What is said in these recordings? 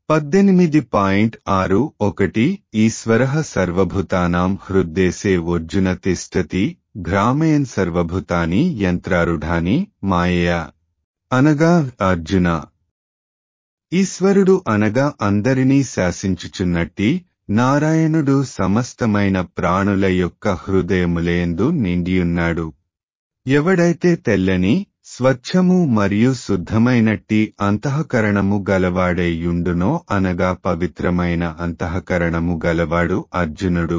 పద్దెనిమిది పాయింట్ ఆరు ఒకటి ఈశ్వర సర్వభూతానాం హృద్దేశే అర్జున తిష్టతి భ్రామయన్ సర్వభూతాని యంత్రారుఢాని మాయయా అనగా అర్జున ఈశ్వరుడు అనగా అందరినీ శాసించుచున్నట్టి నారాయణుడు సమస్తమైన ప్రాణుల యొక్క హృదయములేందు నిండియున్నాడు ఎవడైతే తెల్లని స్వచ్ఛము మరియు శుద్ధమైనట్టి అంతఃకరణము గలవాడేయుండునో అనగా పవిత్రమైన అంతఃకరణము గలవాడు అర్జునుడు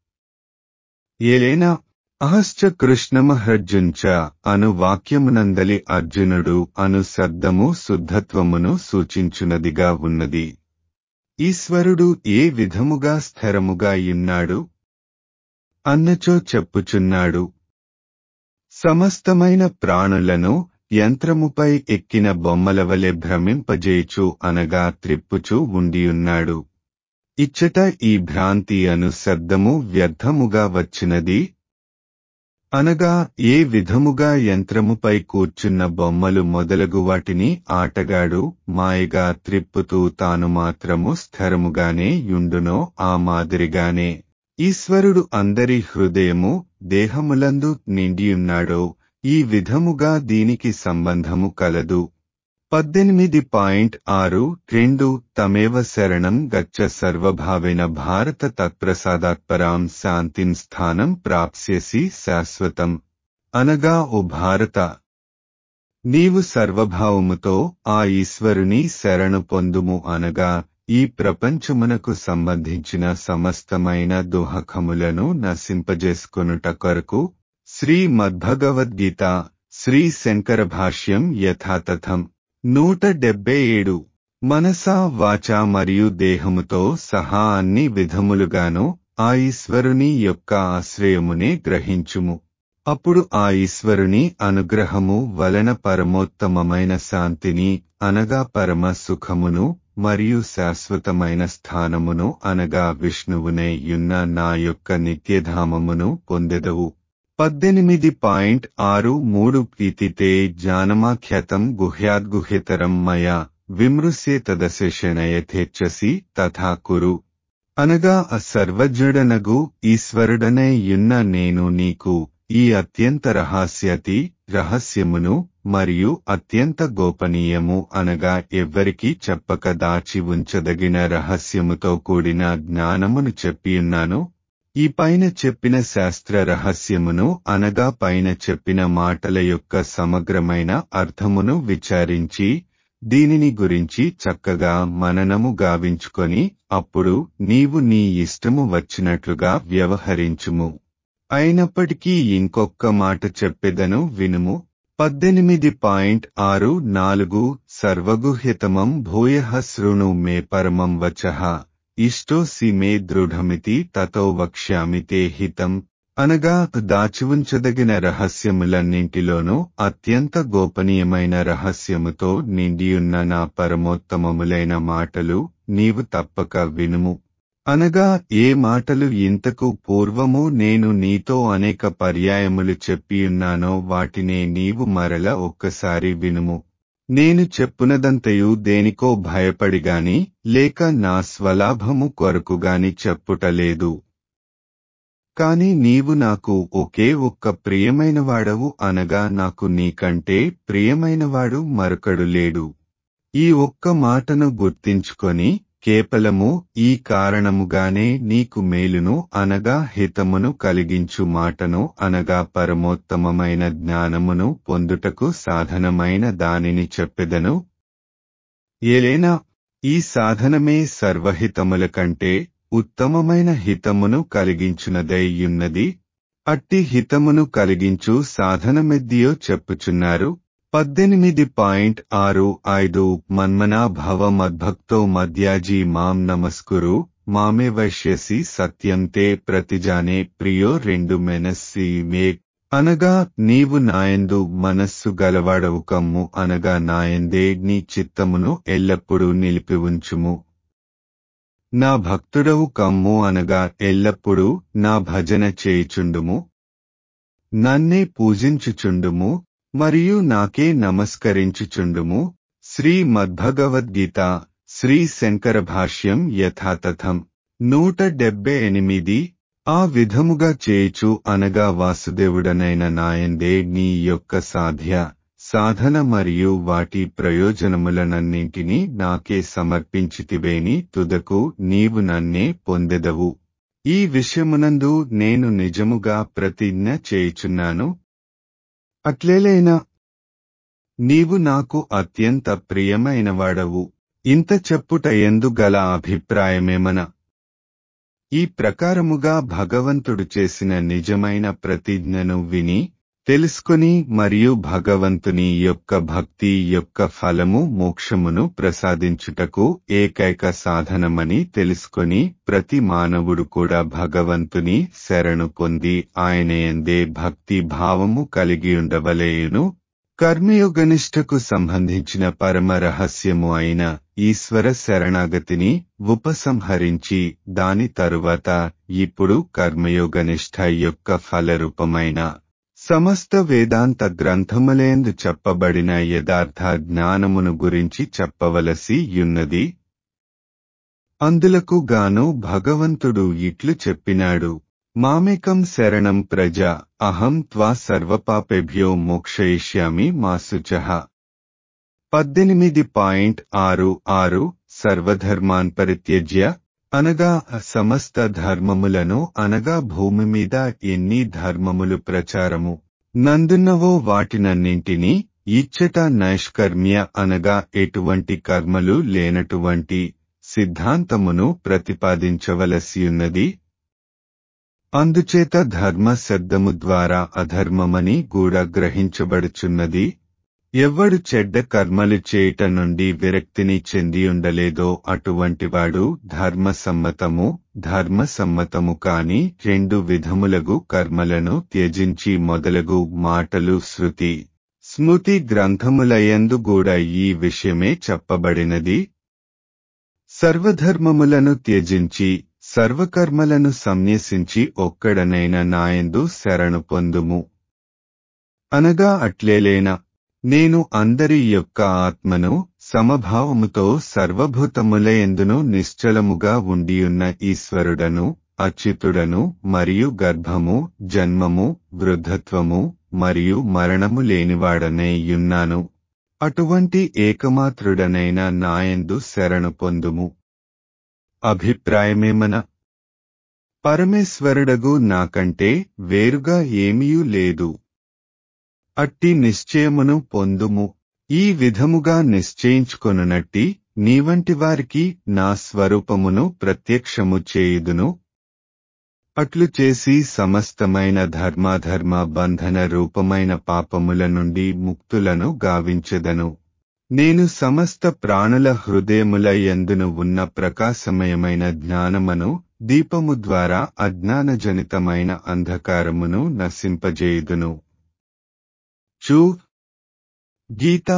ఏలేనా అహశ్చ కృష్ణమహర్జుంచ అను వాక్యమునందలి అర్జునుడు అను శబ్దము శుద్ధత్వమును సూచించునదిగా ఉన్నది ఈశ్వరుడు ఏ విధముగా స్థిరముగా ఇన్నాడు అన్నచో చెప్పుచున్నాడు సమస్తమైన ప్రాణులను యంత్రముపై ఎక్కిన బొమ్మలవలె భ్రమింపజేయుచు అనగా త్రిప్పుచూ ఉండియున్నాడు ఇచ్చట ఈ భ్రాంతి అను శబ్దము వ్యర్థముగా వచ్చినది అనగా ఏ విధముగా యంత్రముపై కూర్చున్న బొమ్మలు మొదలగు వాటిని ఆటగాడు మాయగా త్రిప్పుతూ తాను మాత్రము స్థిరముగానే యుండునో ఆ మాదిరిగానే ఈశ్వరుడు అందరి హృదయము దేహములందు నిండియున్నాడో ఈ విధముగా దీనికి సంబంధము కలదు పద్దెనిమిది పాయింట్ ఆరు రెండు తమేవ శరణం గచ్చ సర్వభావేన భారత తత్ప్రసాదాత్పరాం శాంతిం స్థానం ప్రాప్స్యసి శాశ్వతం అనగా ఓ భారత నీవు సర్వభావముతో ఆ ఈశ్వరుని శరణు పొందుము అనగా ఈ ప్రపంచమునకు సంబంధించిన సమస్తమైన దుహకములను నశింపజేసుకొనుట కొరకు శ్రీ మద్భగవద్గీత శ్రీ శంకర భాష్యం యథాతథం నూట డెబ్బై ఏడు మనసా వాచా మరియు దేహముతో సహా అన్ని విధములుగాను ఆ ఈశ్వరుని యొక్క ఆశ్రయమునే గ్రహించుము అప్పుడు ఆ ఈశ్వరుని అనుగ్రహము వలన పరమోత్తమమైన శాంతిని అనగా పరమ సుఖమును మరియు శాశ్వతమైన స్థానమును అనగా విష్ణువునే యున్న నా యొక్క నిత్యధామమును పొందెదవు పద్దెనిమిది పాయింట్ ఆరు మూడు ప్రీతితే జానమాఖ్యాతం గుహ్యాద్గుహ్యతరం మయా విమృశ్యేతదశేషణయథేచ్ఛసి తథా కురు అనగా అసర్వజ్ఞుడనగు ఈశ్వరుడనే యున్న నేను నీకు ఈ అత్యంత రహస్యతి రహస్యమును మరియు అత్యంత గోపనీయము అనగా ఎవ్వరికీ చెప్పక దాచి ఉంచదగిన రహస్యముతో కూడిన జ్ఞానమును చెప్పియున్నాను ఈ పైన చెప్పిన శాస్త్ర రహస్యమును అనగా పైన చెప్పిన మాటల యొక్క సమగ్రమైన అర్థమును విచారించి దీనిని గురించి చక్కగా మననము గావించుకొని అప్పుడు నీవు నీ ఇష్టము వచ్చినట్లుగా వ్యవహరించుము అయినప్పటికీ ఇంకొక్క మాట చెప్పెదను వినుము పద్దెనిమిది పాయింట్ ఆరు నాలుగు సర్వగుహ్యతమం భూయ శృణు మే పరమం వచః ఇష్టోసి మే దృఢమితి తతో వక్ష్యామి తే హితం అనగా దాచివుంచదగిన రహస్యములన్నింటిలోనూ అత్యంత గోపనీయమైన రహస్యముతో నిండియున్న నా పరమోత్తమములైన మాటలు నీవు తప్పక వినుము అనగా ఏ మాటలు ఇంతకు పూర్వము నేను నీతో అనేక పర్యాయములు చెప్పియున్నానో వాటినే నీవు మరల ఒక్కసారి వినుము నేను చెప్పునదంతయు దేనికో భయపడిగాని లేక నా స్వలాభము కొరకుగాని చెప్పుటలేదు కాని నీవు నాకు ఒకే ఒక్క ప్రియమైనవాడవు అనగా నాకు నీకంటే ప్రియమైనవాడు మరొకడు లేడు ఈ ఒక్క మాటను గుర్తించుకొని కేవలము ఈ కారణముగానే నీకు మేలును అనగా హితమును కలిగించు మాటను అనగా పరమోత్తమమైన జ్ఞానమును పొందుటకు సాధనమైన దానిని చెప్పెదను ఏలేనా ఈ సాధనమే సర్వహితముల కంటే ఉత్తమమైన హితమును కలిగించునదైయున్నది అట్టి హితమును కలిగించు సాధనమెద్దియో చెప్పుచున్నారు పద్దెనిమిది పాయింట్ ఆరు ఐదు మన్మనా భవ మద్భక్తో మధ్యాజీ మాం నమస్కురు మామే వైశ్యసి సత్యం తే ప్రతిజానే ప్రియో రెండు మెనస్సి మే అనగా నీవు నాయందు మనస్సు గలవాడవు కమ్ము అనగా నాయందే నీ చిత్తమును ఎల్లప్పుడూ నిలిపి ఉంచుము నా భక్తుడవు కమ్ము అనగా ఎల్లప్పుడూ నా భజన చేయుచుండుము నన్నే పూజించుచుండుము మరియు నాకే నమస్కరించుచుండుము శ్రీ మద్భగవద్గీత శ్రీ శంకర భాష్యం యథాతథం నూట డెబ్బై ఎనిమిది ఆ విధముగా చేయుచు అనగా వాసుదేవుడనైన నాయందే నీ యొక్క సాధ్య సాధన మరియు వాటి ప్రయోజనములనన్నింటినీ నాకే సమర్పించితివేని తుదకు నీవు నన్నే పొందెదవు ఈ విషయమునందు నేను నిజముగా ప్రతిజ్ఞ చేయుచున్నాను అట్లేలైనా నీవు నాకు అత్యంత ప్రియమైనవాడవు ఇంత చెప్పుట ఎందు గల అభిప్రాయమేమన ఈ ప్రకారముగా భగవంతుడు చేసిన నిజమైన ప్రతిజ్ఞను విని తెలుసుకొని మరియు భగవంతుని యొక్క భక్తి యొక్క ఫలము మోక్షమును ప్రసాదించుటకు ఏకైక సాధనమని తెలుసుకొని ప్రతి మానవుడు కూడా భగవంతుని శరణు పొంది ఆయనయందే భక్తి భావము కలిగి ఉండవలేయును కర్మయోగనిష్టకు సంబంధించిన పరమ రహస్యము అయిన ఈశ్వర శరణాగతిని ఉపసంహరించి దాని తరువాత ఇప్పుడు కర్మయోగనిష్ట యొక్క ఫలరూపమైన సమస్త వేదాంత గ్రంథములేందు చెప్పబడిన యథార్థ జ్ఞానమును గురించి చెప్పవలసి యున్నది అందులకు గాను భగవంతుడు ఇట్లు చెప్పినాడు మామేకం శరణం ప్రజ అహం త్వా సర్వపాపేభ్యో మోక్షయిష్యామి మాసుచః పద్దెనిమిది పాయింట్ ఆరు ఆరు సర్వధర్మాన్ పరిత్యజ్య అనగా సమస్త ధర్మములను అనగా భూమి మీద ఎన్ని ధర్మములు ప్రచారము నందున్నవో వాటినన్నింటినీ ఇచ్చట నైష్కర్మ్య అనగా ఎటువంటి కర్మలు లేనటువంటి సిద్ధాంతమును ప్రతిపాదించవలసియున్నది అందుచేత ధర్మ శబ్దము ద్వారా అధర్మమని కూడా గ్రహించబడుచున్నది ఎవ్వడు చెడ్డ కర్మలు చేయుట నుండి విరక్తిని చెందియుండలేదో అటువంటివాడు ధర్మసమ్మతము ధర్మసమ్మతము కాని రెండు విధములగు కర్మలను త్యజించి మొదలగు మాటలు శృతి స్మృతి గ్రంథములయందు కూడా ఈ విషయమే చెప్పబడినది సర్వధర్మములను త్యజించి సర్వకర్మలను సంన్యసించి ఒక్కడనైన నాయందు శరణు పొందుము అనగా అట్లేలేనా నేను అందరి యొక్క ఆత్మను సమభావముతో సర్వభూతములయందును నిశ్చలముగా ఉండియున్న ఈశ్వరుడను అచ్యుతుడను మరియు గర్భము జన్మము వృద్ధత్వము మరియు మరణము లేనివాడనే యున్నాను అటువంటి ఏకమాత్రుడనైన నాయందు శరణు పొందుము అభిప్రాయమేమన పరమేశ్వరుడగు నాకంటే వేరుగా ఏమీయూ లేదు అట్టి నిశ్చయమును పొందుము ఈ విధముగా నిశ్చయించుకొనునట్టి నీవంటి వారికి నా స్వరూపమును ప్రత్యక్షము చేయుదును అట్లు చేసి సమస్తమైన ధర్మాధర్మ బంధన రూపమైన పాపముల నుండి ముక్తులను గావించెదను నేను సమస్త ప్రాణుల హృదయముల ఎందును ఉన్న ప్రకాశమయమైన జ్ఞానమును దీపము ద్వారా అజ్ఞానజనితమైన అంధకారమును నశింపజేయుదును చూ గీత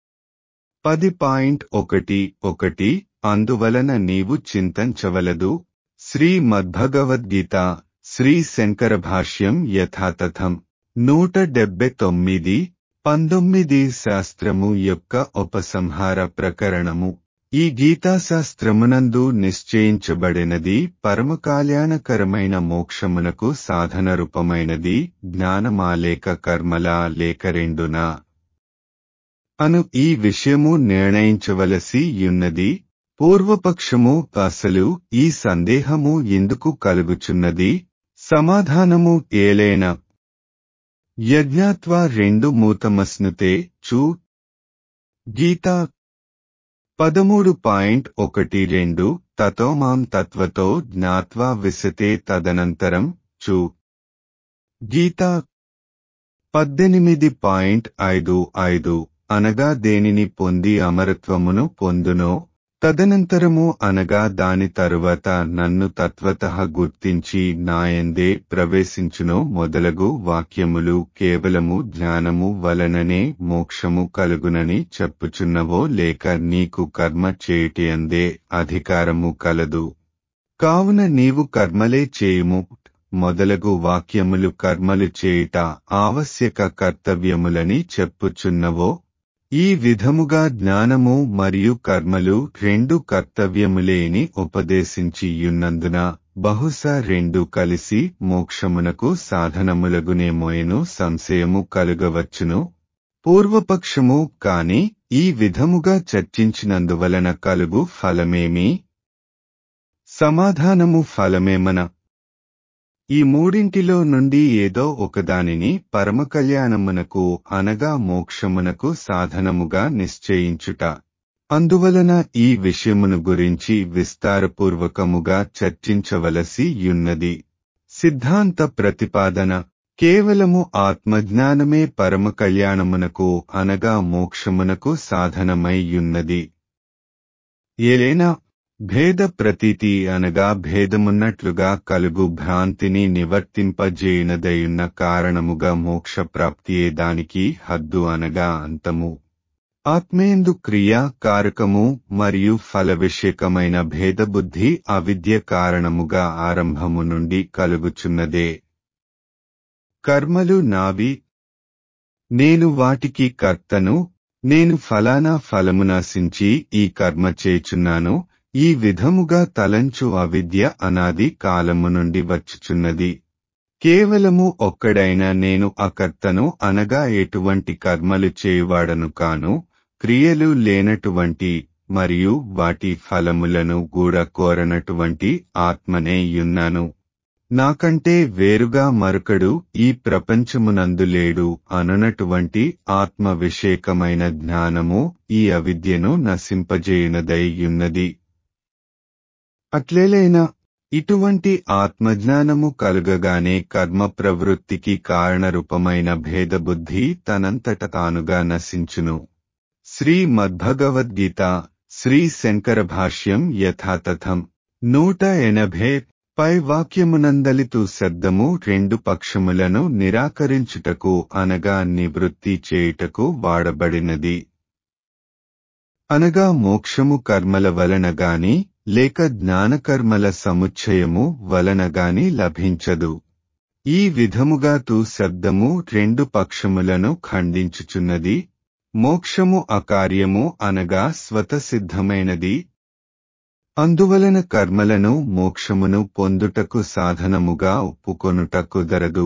పది పాయింట్ ఒకటి ఒకటి అందువలన నీవు చింతించవలదు శ్రీమద్భగవద్గీత శ్రీ శంకర భాష్యం యథాతథం నూట డెబ్బె తొమ్మిది పంతొమ్మిది శాస్త్రము యొక్క ఉపసంహార ప్రకరణము ఈ గీతాశాస్త్రమునందు నిశ్చయించబడినది పరమ కళ్యాణకరమైన మోక్షమునకు సాధన రూపమైనది జ్ఞానమా లేక కర్మలా లేక రెండునా అను ఈ విషయము నిర్ణయించవలసి యున్నది పూర్వపక్షము అసలు ఈ సందేహము ఎందుకు కలుగుచున్నది సమాధానము ఏలైన యజ్ఞాత్వా రెండు మూతమస్నుతే చూ గీతా పదమూడు పాయింట్ ఒకటి రెండు తతోమాం తత్వతో జ్ఞాత్వా విశతే తదనంతరం చూ గీత పద్దెనిమిది పాయింట్ ఐదు ఐదు అనగా దేనిని పొంది అమరత్వమును పొందునో తదనంతరము అనగా దాని తరువాత నన్ను తత్వత గుర్తించి నాయందే ప్రవేశించునో మొదలగు వాక్యములు కేవలము జ్ఞానము వలననే మోక్షము కలుగునని చెప్పుచున్నవో లేక నీకు కర్మ చేయుటి అందే అధికారము కలదు కావున నీవు కర్మలే చేయుము మొదలగు వాక్యములు కర్మలు చేయుట ఆవశ్యక కర్తవ్యములని చెప్పుచున్నవో ఈ విధముగా జ్ఞానము మరియు కర్మలు రెండు కర్తవ్యములేని ఉపదేశించియున్నందున బహుశా రెండు కలిసి మోక్షమునకు సాధనములగునేమోయను సంశయము కలుగవచ్చును పూర్వపక్షము కాని ఈ విధముగా చర్చించినందువలన కలుగు ఫలమేమి సమాధానము ఫలమేమన ఈ మూడింటిలో నుండి ఏదో ఒకదానిని పరమకళ్యాణమునకు అనగా మోక్షమునకు సాధనముగా నిశ్చయించుట అందువలన ఈ విషయమును గురించి విస్తారపూర్వకముగా చర్చించవలసి యున్నది సిద్ధాంత ప్రతిపాదన కేవలము ఆత్మజ్ఞానమే పరమ కళ్యాణమునకు అనగా మోక్షమునకు సాధనమై యున్నది ఏలైనా భేద ప్రతీతి అనగా భేదమున్నట్లుగా కలుగు భ్రాంతిని నివర్తింపజేయునదయున్న కారణముగా మోక్ష ప్రాప్తియే దానికి హద్దు అనగా అంతము ఆత్మేందు క్రియా కారకము మరియు ఫల విషయకమైన భేదబుద్ధి అవిద్య కారణముగా ఆరంభము నుండి కలుగుచున్నదే కర్మలు నావి నేను వాటికి కర్తను నేను ఫలానా ఫలమునాశించి ఈ కర్మ చేచున్నాను ఈ విధముగా తలంచు అవిద్య అనాది కాలము నుండి వచ్చుచున్నది కేవలము ఒక్కడైన నేను అకర్తను అనగా ఎటువంటి కర్మలు చేయువాడను కాను క్రియలు లేనటువంటి మరియు వాటి ఫలములను కూడా కోరనటువంటి ఆత్మనే యున్నాను నాకంటే వేరుగా మరొకడు ఈ ప్రపంచమునందు లేడు అనునటువంటి ఆత్మ విషేకమైన జ్ఞానము ఈ అవిద్యను నశింపజేయునదై యున్నది అట్లేలైనా ఇటువంటి ఆత్మజ్ఞానము కలుగగానే కర్మ ప్రవృత్తికి కారణరూపమైన భేదబుద్ధి తనంతట తానుగా నశించును శ్రీ మద్భగవద్గీత శ్రీ శంకర భాష్యం యథాతథం నూట ఎనభై పై వాక్యమునందలితు శబ్దము రెండు పక్షములను నిరాకరించుటకు అనగా నివృత్తి చేయుటకు వాడబడినది అనగా మోక్షము కర్మల వలన గాని లేక జ్ఞానకర్మల సముచ్చయము వలన గాని లభించదు ఈ విధముగా తు శబ్దము రెండు పక్షములను ఖండించుచున్నది మోక్షము అకార్యము అనగా స్వతసిద్ధమైనది అందువలన కర్మలను మోక్షమును పొందుటకు సాధనముగా ఒప్పుకొనుట కుదరదు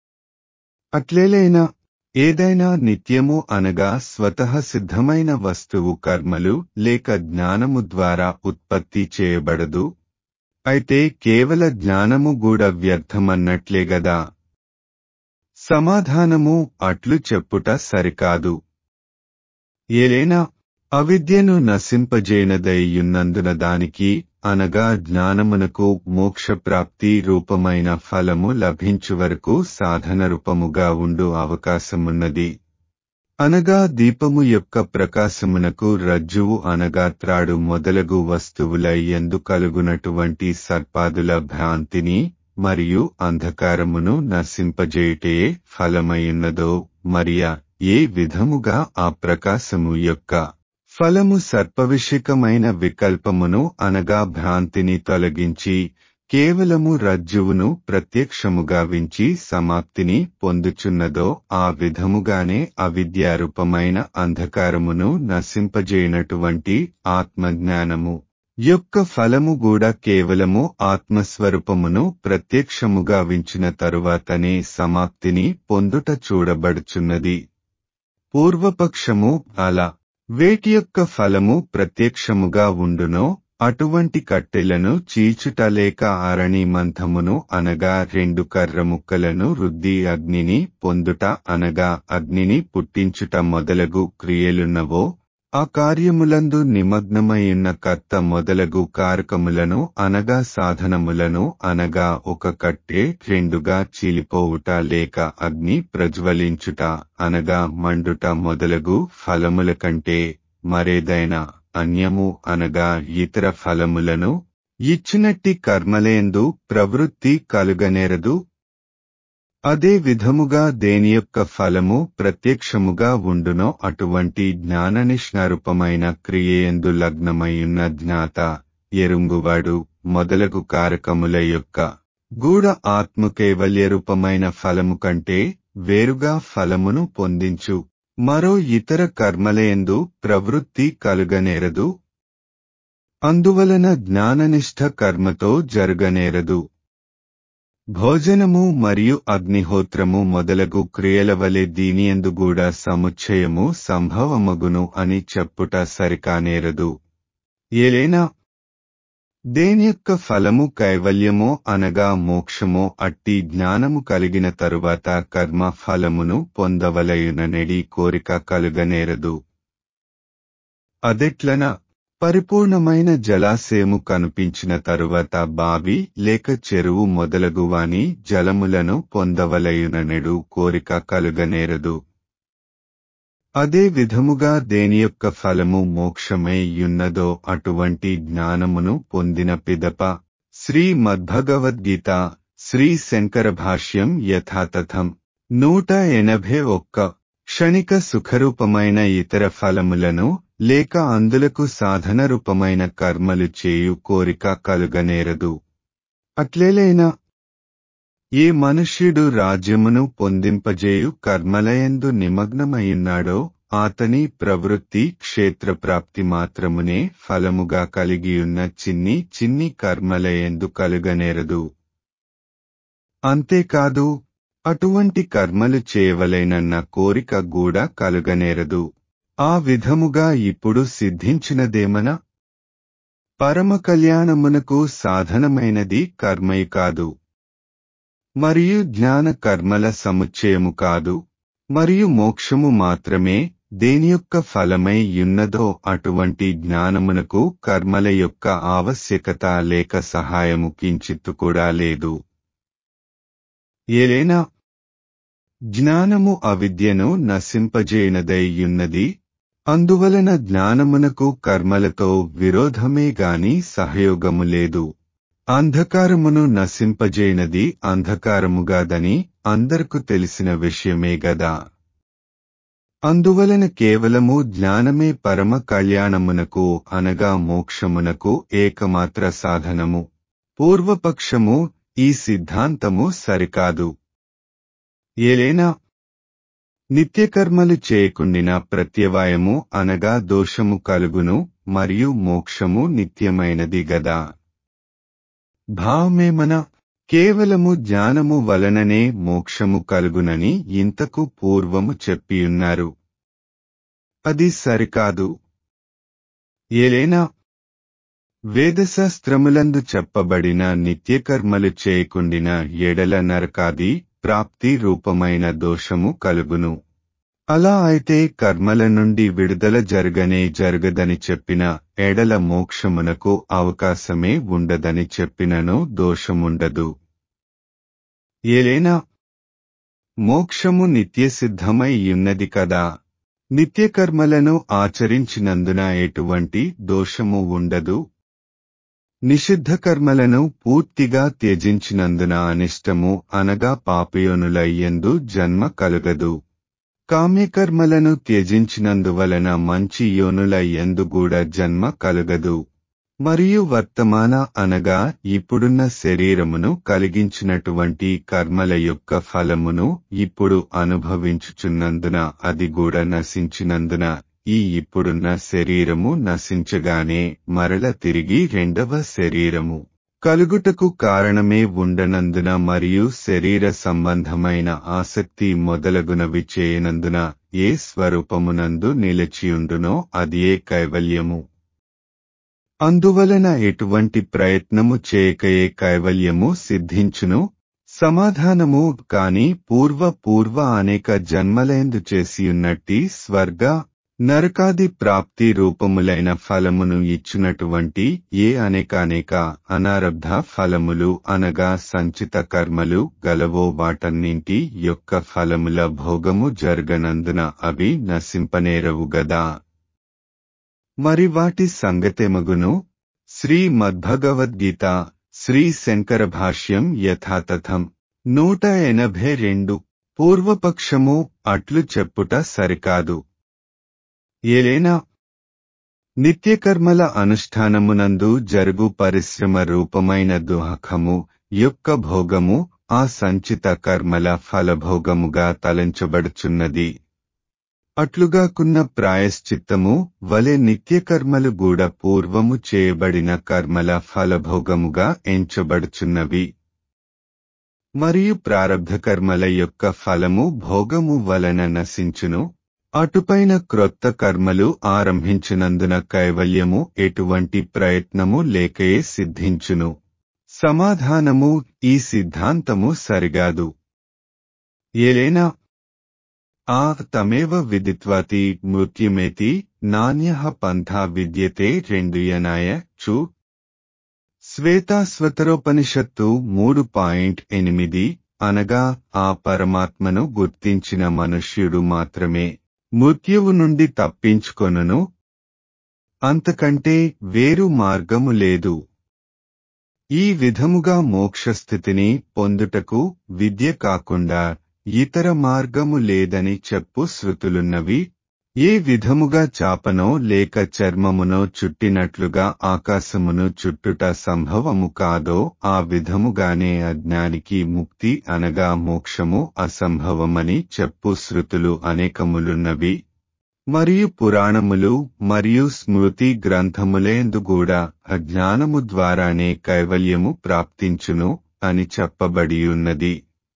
అట్లేలైనా ఏదైనా నిత్యము అనగా స్వతః సిద్ధమైన వస్తువు కర్మలు లేక జ్ఞానము ద్వారా ఉత్పత్తి చేయబడదు అయితే కేవల జ్ఞానము కూడా వ్యర్థమన్నట్లే గదా సమాధానము అట్లు చెప్పుట సరికాదు ఏలైనా అవిద్యను నశింపజేనదయ్యున్నందున దానికి అనగా జ్ఞానమునకు మోక్షప్రాప్తి రూపమైన ఫలము లభించు వరకు సాధన రూపముగా ఉండు అవకాశమున్నది అనగా దీపము యొక్క ప్రకాశమునకు రజ్జువు అనగా త్రాడు మొదలగు వస్తువుల ఎందు కలుగునటువంటి సర్పాదుల భ్రాంతిని మరియు అంధకారమును నశింపజేయుటే ఫలమయున్నదో మరియా ఏ విధముగా ఆ ప్రకాశము యొక్క ఫలము సర్పవిషికమైన వికల్పమును అనగా భ్రాంతిని తొలగించి కేవలము రజ్జువును ప్రత్యక్షముగా వించి సమాప్తిని పొందుచున్నదో ఆ విధముగానే అవిద్యారూపమైన అంధకారమును నశింపజేయనటువంటి ఆత్మజ్ఞానము యొక్క ఫలము కూడా కేవలము ఆత్మస్వరూపమును ప్రత్యక్షముగా వించిన తరువాతనే సమాప్తిని పొందుట చూడబడుచున్నది పూర్వపక్షము అలా వేటి యొక్క ఫలము ప్రత్యక్షముగా ఉండునో అటువంటి కట్టెలను చీచుట లేక అరణి మంథమును అనగా రెండు కర్ర ముక్కలను రుద్ది అగ్నిని పొందుట అనగా అగ్నిని పుట్టించుట మొదలగు క్రియలున్నవో ఆ కార్యములందు నిమగ్నమైయున్న కర్త మొదలగు కారకములను అనగా సాధనములను అనగా ఒక కట్టె రెండుగా చీలిపోవుట లేక అగ్ని ప్రజ్వలించుట అనగా మండుట మొదలగు ఫలముల కంటే మరేదైనా అన్యము అనగా ఇతర ఫలములను ఇచ్చినట్టి కర్మలేందు ప్రవృత్తి కలుగనేరదు అదే విధముగా దేని యొక్క ఫలము ప్రత్యక్షముగా ఉండునో అటువంటి జ్ఞాననిష్ణరూపమైన క్రియేయందు లగ్నమయ్యున్న జ్ఞాత ఎరుంగువాడు మొదలగు కారకముల యొక్క గూఢ ఆత్మకైవల్య రూపమైన ఫలము కంటే వేరుగా ఫలమును పొందించు మరో ఇతర కర్మలయందు ప్రవృత్తి కలుగనేరదు అందువలన జ్ఞాననిష్ట కర్మతో జరగనేరదు భోజనము మరియు అగ్నిహోత్రము మొదలగు క్రియల వలె దీనియందుగూడా సముచ్చయము సంభవమగును అని చెప్పుట సరికానేరదు ఏలైనా దేని యొక్క ఫలము కైవల్యమో అనగా మోక్షమో అట్టి జ్ఞానము కలిగిన తరువాత కర్మ ఫలమును పొందవలయుననెడి కోరిక కలుగనేరదు అదెట్లన పరిపూర్ణమైన జలాశయము కనిపించిన తరువాత బావి లేక చెరువు మొదలగువాని జలములను పొందవలయుననెడు కోరిక కలుగనేరదు అదే విధముగా దేని యొక్క ఫలము మోక్షమై యున్నదో అటువంటి జ్ఞానమును పొందిన పిదప శ్రీ మద్భగవద్గీత శ్రీ శంకర భాష్యం యథాతథం నూట ఎనభై ఒక్క క్షణిక సుఖరూపమైన ఇతర ఫలములను లేక అందులకు సాధన రూపమైన కర్మలు చేయు కోరిక కలుగనేరదు అట్లేలైనా ఏ మనుష్యుడు రాజ్యమును పొందింపజేయు కర్మలయందు నిమగ్నమయ్యున్నాడో ఆతని ప్రవృత్తి క్షేత్రప్రాప్తి మాత్రమునే ఫలముగా కలిగియున్న చిన్ని చిన్ని కర్మలయందు కలుగనేరదు అంతేకాదు అటువంటి కర్మలు చేయవలెనన్న కోరిక కూడా కలుగనేరదు ఆ విధముగా ఇప్పుడు సిద్ధించినదేమన పరమ కళ్యాణమునకు సాధనమైనది కర్మయి కాదు మరియు జ్ఞాన కర్మల సముచ్చయము కాదు మరియు మోక్షము మాత్రమే దేని యొక్క ఫలమై యున్నదో అటువంటి జ్ఞానమునకు కర్మల యొక్క ఆవశ్యకత లేక సహాయము కించిత్తు కూడా లేదు ఏలైనా జ్ఞానము అవిద్యను నశింపజేయనదయ్యున్నది అందువలన జ్ఞానమునకు కర్మలతో విరోధమే గాని సహయోగము లేదు అంధకారమును నశింపజేయనది అంధకారముగాదని అందరకు తెలిసిన విషయమే గదా అందువలన కేవలము జ్ఞానమే పరమ కళ్యాణమునకు అనగా మోక్షమునకు ఏకమాత్ర సాధనము పూర్వపక్షము ఈ సిద్ధాంతము సరికాదు ఏలైనా నిత్యకర్మలు చేయకుండిన ప్రత్యవాయము అనగా దోషము కలుగును మరియు మోక్షము నిత్యమైనది గదా భావమేమన కేవలము జ్ఞానము వలననే మోక్షము కలుగునని ఇంతకు పూర్వము చెప్పియున్నారు అది సరికాదు ఏలైనా వేదశాస్త్రములందు చెప్పబడిన నిత్యకర్మలు చేయకుండిన ఎడల నరకాది ప్రాప్తి రూపమైన దోషము కలుగును అలా అయితే కర్మల నుండి విడుదల జరగనే జరగదని చెప్పిన ఎడల మోక్షమునకు అవకాశమే ఉండదని చెప్పినను దోషముండదు ఏలైనా మోక్షము నిత్యసిద్ధమై ఉన్నది కదా నిత్యకర్మలను ఆచరించినందున ఎటువంటి దోషము ఉండదు నిషిద్ధ కర్మలను పూర్తిగా త్యజించినందున అనిష్టము అనగా పాపయోనులయ్యందు జన్మ కలుగదు కామ్యకర్మలను త్యజించినందువలన మంచి యోనుల ఎందుగూడా జన్మ కలుగదు మరియు వర్తమాన అనగా ఇప్పుడున్న శరీరమును కలిగించినటువంటి కర్మల యొక్క ఫలమును ఇప్పుడు అనుభవించుచున్నందున అది కూడా నశించినందున ఈ ఇప్పుడున్న శరీరము నశించగానే మరల తిరిగి రెండవ శరీరము కలుగుటకు కారణమే ఉండనందున మరియు శరీర సంబంధమైన ఆసక్తి మొదలగునవి చేయనందున ఏ స్వరూపమునందు నిలిచియుండునో అది ఏ కైవల్యము అందువలన ఎటువంటి ప్రయత్నము చేయకయే కైవల్యము సిద్ధించును సమాధానము కాని పూర్వ పూర్వ అనేక జన్మలేందు చేసియున్నట్టి స్వర్గ నరకాది ప్రాప్తి రూపములైన ఫలమును ఇచ్చినటువంటి ఏ అనేకానేక అనారబ్ధ ఫలములు అనగా సంచిత కర్మలు గలవో వాటన్నింటి యొక్క ఫలముల భోగము జరగనందున అవి నశింపనేరవు గదా మరి వాటి సంగతెమగును శ్రీ మద్భగవద్గీత శ్రీ శంకర భాష్యం యథాతథం నూట ఎనభై రెండు పూర్వపక్షము అట్లు చెప్పుట సరికాదు ఏలైనా నిత్యకర్మల అనుష్ఠానమునందు జరుగు పరిశ్రమ రూపమైన దుహకము యొక్క భోగము ఆ సంచిత కర్మల ఫలభోగముగా తలంచబడుచున్నది అట్లుగాకున్న ప్రాయశ్చిత్తము వలె నిత్యకర్మలు గూడ పూర్వము చేయబడిన కర్మల ఫలభోగముగా ఎంచబడుచున్నవి మరియు ప్రారబ్ధ కర్మల యొక్క ఫలము భోగము వలన నశించును అటుపైన క్రొత్త కర్మలు ఆరంభించినందున కైవల్యము ఎటువంటి ప్రయత్నము లేకయే సిద్ధించును సమాధానము ఈ సిద్ధాంతము సరిగాదు ఏలైనా ఆ తమేవ విదిత్వాతి మృత్యుమేతి నాణ్య పంథా విద్యతే రెండుయనాయ చు శ్వేతాస్వతరోపనిషత్తు మూడు పాయింట్ ఎనిమిది అనగా ఆ పరమాత్మను గుర్తించిన మనుష్యుడు మాత్రమే మృత్యువు నుండి తప్పించుకొనును అంతకంటే వేరు మార్గము లేదు ఈ విధముగా మోక్షస్థితిని పొందుటకు విద్య కాకుండా ఇతర మార్గము లేదని చెప్పు శృతులున్నవి ఏ విధముగా చాపనో లేక చర్మమునో చుట్టినట్లుగా ఆకాశమును చుట్టుట సంభవము కాదో ఆ విధముగానే అజ్ఞానికి ముక్తి అనగా మోక్షము అసంభవమని చెప్పు శృతులు అనేకములున్నవి మరియు పురాణములు మరియు స్మృతి గ్రంథములేందు కూడా అజ్ఞానము ద్వారానే కైవల్యము ప్రాప్తించును అని చెప్పబడియున్నది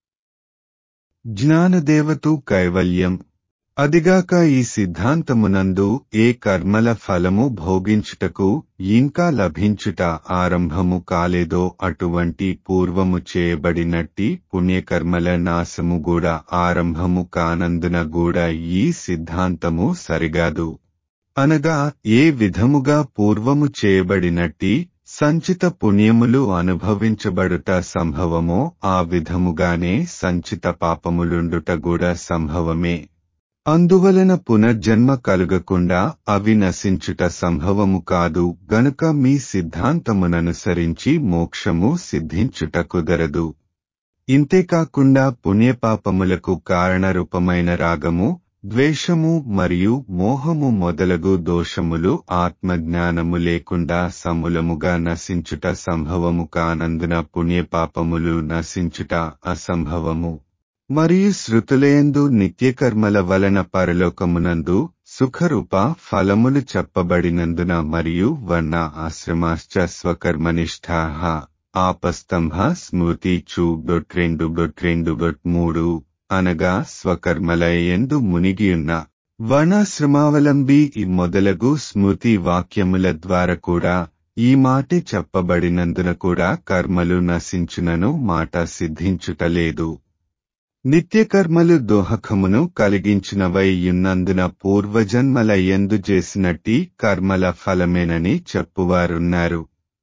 జ్ఞానదేవతు కైవల్యం అదిగాక ఈ సిద్ధాంతమునందు ఏ కర్మల ఫలము భోగించుటకు ఇంకా లభించుట ఆరంభము కాలేదో అటువంటి పూర్వము చేయబడినట్టి పుణ్యకర్మల నాశము కూడా ఆరంభము కానందున కూడా ఈ సిద్ధాంతము సరిగాదు అనగా ఏ విధముగా పూర్వము చేయబడినట్టి సంచిత పుణ్యములు అనుభవించబడుట సంభవమో ఆ విధముగానే సంచిత పాపములుండుట కూడా సంభవమే అందువలన పునర్జన్మ కలుగకుండా అవి నశించుట సంభవము కాదు గనుక మీ సిద్ధాంతముననుసరించి మోక్షము సిద్ధించుట కుదరదు ఇంతేకాకుండా పుణ్యపాపములకు కారణరూపమైన రాగము ద్వేషము మరియు మోహము మొదలగు దోషములు ఆత్మజ్ఞానము లేకుండా సమూలముగా నశించుట సంభవము కానందున పుణ్యపాపములు నశించుట అసంభవము మరియు శృతులయందు నిత్యకర్మల వలన పరలోకమునందు సుఖరూప ఫలములు చెప్పబడినందున మరియు వర్ణ ఆశ్రమాశ్చ స్వకర్మనిష్ఠా ఆపస్తంభ స్మృతి చూ డొట్ రెండు డొట్ రెండు డొట్ మూడు అనగా స్వకర్మల ఎందు మునిగియున్న వర్ణాశ్రమావలంబి మొదలగు స్మృతి వాక్యముల ద్వారా కూడా ఈ మాటే చెప్పబడినందున కూడా కర్మలు నశించునను మాట సిద్ధించుటలేదు నిత్యకర్మలు దోహకమును కలిగించినవై యున్నందున పూర్వజన్మల ఎందు చేసినట్టి కర్మల ఫలమేనని చెప్పువారున్నారు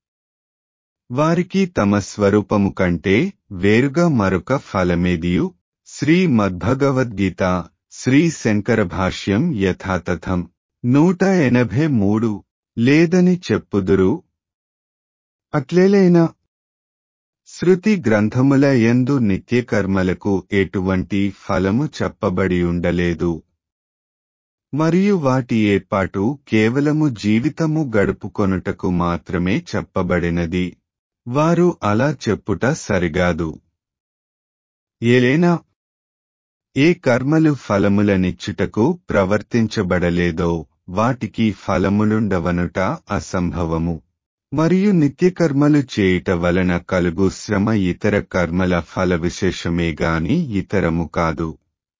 వారికి తమ స్వరూపము కంటే వేరుగా మరొక ఫలమేదియు శ్రీ మద్భగవద్గీత శ్రీ శంకర భాష్యం యథాతథం నూట ఎనభై మూడు లేదని చెప్పుదురు అట్లేలైనా శృతి గ్రంథముల ఎందు నిత్యకర్మలకు ఎటువంటి ఫలము చెప్పబడి ఉండలేదు మరియు వాటి ఏర్పాటు కేవలము జీవితము గడుపుకొనుటకు మాత్రమే చెప్పబడినది వారు అలా చెప్పుట సరిగాదు ఏలైనా ఏ కర్మలు ఫలములనిచ్చుటకు ప్రవర్తించబడలేదో వాటికి ఫలములుండవనుట అసంభవము మరియు నిత్యకర్మలు చేయుట వలన కలుగు శ్రమ ఇతర కర్మల ఫల విశేషమే గాని ఇతరము కాదు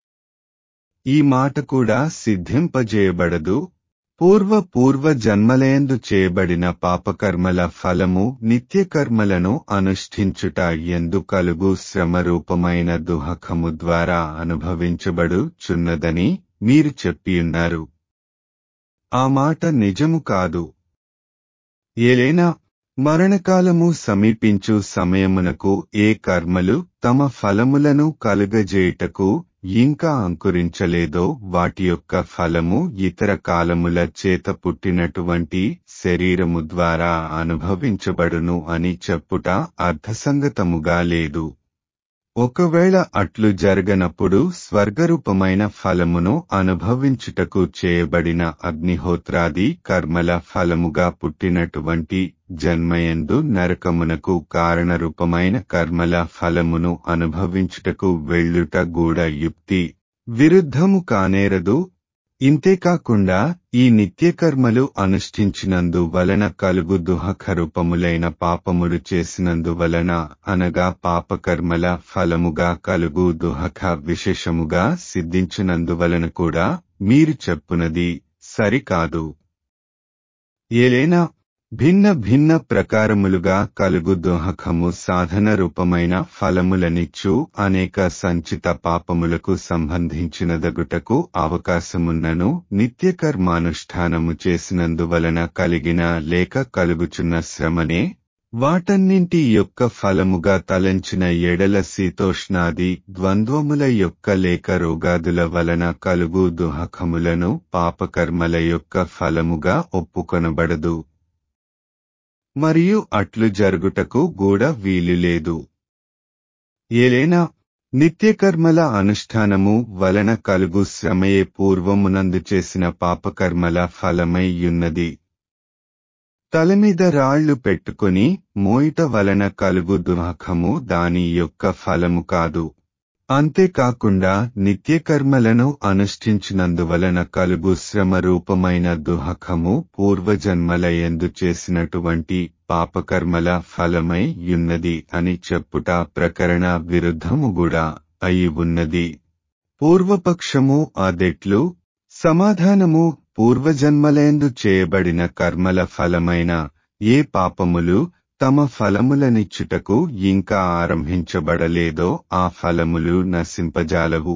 ఈ మాట కూడా సిద్ధింపజేయబడదు పూర్వ పూర్వ జన్మలయందు చేయబడిన పాపకర్మల ఫలము నిత్యకర్మలను అనుష్ఠించుట ఎందు కలుగు శ్రమ రూపమైన దుహకము ద్వారా అనుభవించబడు చున్నదని మీరు చెప్పియున్నారు ఆ మాట నిజము కాదు ఏలైనా మరణకాలము సమీపించు సమయమునకు ఏ కర్మలు తమ ఫలములను కలుగజేయుటకు ఇంకా అంకురించలేదో వాటి యొక్క ఫలము ఇతర కాలముల చేత పుట్టినటువంటి శరీరము ద్వారా అనుభవించబడును అని చెప్పుట అర్థసంగతముగా లేదు ఒకవేళ అట్లు జరగనప్పుడు స్వర్గరూపమైన ఫలమును అనుభవించుటకు చేయబడిన అగ్నిహోత్రాది కర్మల ఫలముగా పుట్టినటువంటి జన్మయందు నరకమునకు కారణరూపమైన కర్మల ఫలమును అనుభవించుటకు వెళ్ళుట గూడ యుక్తి విరుద్ధము కానేరదు ఇంతేకాకుండా ఈ నిత్యకర్మలు అనుష్ఠించినందు వలన కలుగు దుహకరూపములైన పాపములు చేసినందువలన అనగా పాపకర్మల ఫలముగా కలుగు దుహక విశేషముగా సిద్ధించినందువలన కూడా మీరు చెప్పునది సరికాదు ఏలైనా భిన్న భిన్న ప్రకారములుగా కలుగు దోహకము సాధన రూపమైన ఫలములనిచ్చు అనేక సంచిత పాపములకు సంబంధించినదగుటకు అవకాశమున్నను నిత్యకర్మానుష్ఠానము చేసినందువలన కలిగిన లేక కలుగుచున్న శ్రమనే వాటన్నింటి యొక్క ఫలముగా తలంచిన ఎడల శీతోష్ణాది ద్వంద్వముల యొక్క లేక రోగాదుల వలన కలుగు దుహకములను పాపకర్మల యొక్క ఫలముగా ఒప్పుకొనబడదు మరియు అట్లు జరుగుటకు కూడా వీలులేదు ఏలైనా నిత్యకర్మల అనుష్ఠానము వలన కలుగు శ్రమయే పూర్వమునందు చేసిన పాపకర్మల ఫలమై యున్నది తలమీద రాళ్లు పెట్టుకుని మోయిట వలన కలుగు దుఃఖము దాని యొక్క ఫలము కాదు అంతేకాకుండా నిత్యకర్మలను అనుష్ఠించినందువలన కలుగు శ్రమ రూపమైన దుహకము పూర్వజన్మలయందు చేసినటువంటి పాపకర్మల ఫలమై యున్నది అని చెప్పుట ప్రకరణ విరుద్ధము కూడా అయి ఉన్నది పూర్వపక్షము అదెట్లు సమాధానము పూర్వజన్మలేందు చేయబడిన కర్మల ఫలమైన ఏ పాపములు తమ ఫలములనిచ్చుటకు ఇంకా ఆరంభించబడలేదో ఆ ఫలములు నశింపజాలవు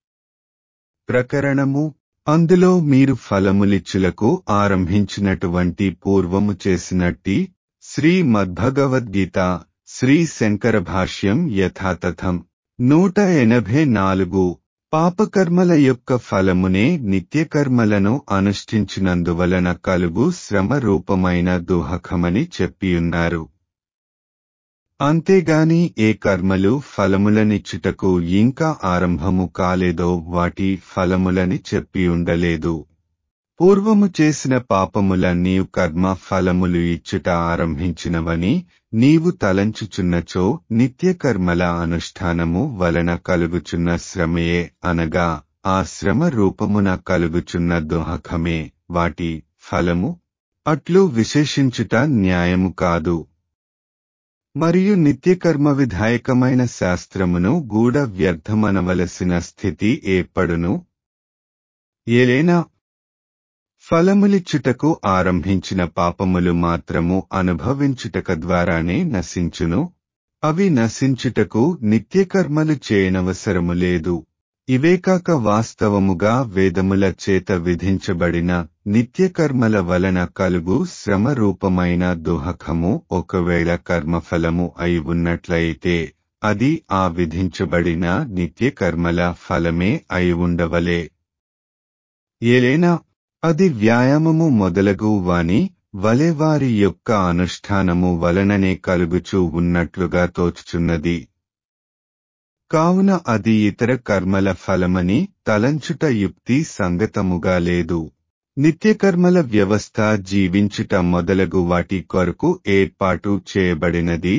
ప్రకరణము అందులో మీరు ఫలములిచ్చులకు ఆరంభించినటువంటి పూర్వము చేసినట్టి శ్రీ మద్భగవద్గీత శ్రీ శంకర భాష్యం యథాతథం నూట ఎనభై నాలుగు పాపకర్మల యొక్క ఫలమునే నిత్యకర్మలను అనుష్ఠించినందువలన కలుగు శ్రమ రూపమైన దుహకమని చెప్పియున్నారు అంతేగాని ఏ కర్మలు ఫలములనిచ్చుటకు ఇంకా ఆరంభము కాలేదో వాటి ఫలములని చెప్పియుండలేదు పూర్వము చేసిన పాపములన్నీ కర్మ ఫలములు ఇచ్చుట ఆరంభించినవని నీవు తలంచుచున్నచో నిత్యకర్మల అనుష్ఠానము వలన కలుగుచున్న శ్రమయే అనగా ఆ శ్రమ రూపమున కలుగుచున్న దోహకమే వాటి ఫలము అట్లు విశేషించుట న్యాయము కాదు మరియు నిత్యకర్మ విధాయకమైన శాస్త్రమును గూఢ వ్యర్థమనవలసిన స్థితి ఏర్పడును ఏలైనా ఫలములిచ్చుటకు ఆరంభించిన పాపములు మాత్రము అనుభవించుటక ద్వారానే నశించును అవి నశించుటకు నిత్యకర్మలు చేయనవసరము లేదు ఇవేకాక వాస్తవముగా వేదముల చేత విధించబడిన నిత్యకర్మల వలన కలుగు శ్రమ రూపమైన దుహకము ఒకవేళ కర్మఫలము అయి ఉన్నట్లయితే అది ఆ విధించబడిన నిత్యకర్మల ఫలమే అయి ఉండవలే ఏలైనా అది వ్యాయామము మొదలగు వాని వలె వారి యొక్క అనుష్ఠానము వలననే కలుగుచూ ఉన్నట్లుగా తోచుచున్నది కావున అది ఇతర కర్మల ఫలమని తలంచుట యుక్తి సంగతముగా లేదు నిత్యకర్మల వ్యవస్థ జీవించుట మొదలగు వాటి కొరకు ఏర్పాటు చేయబడినది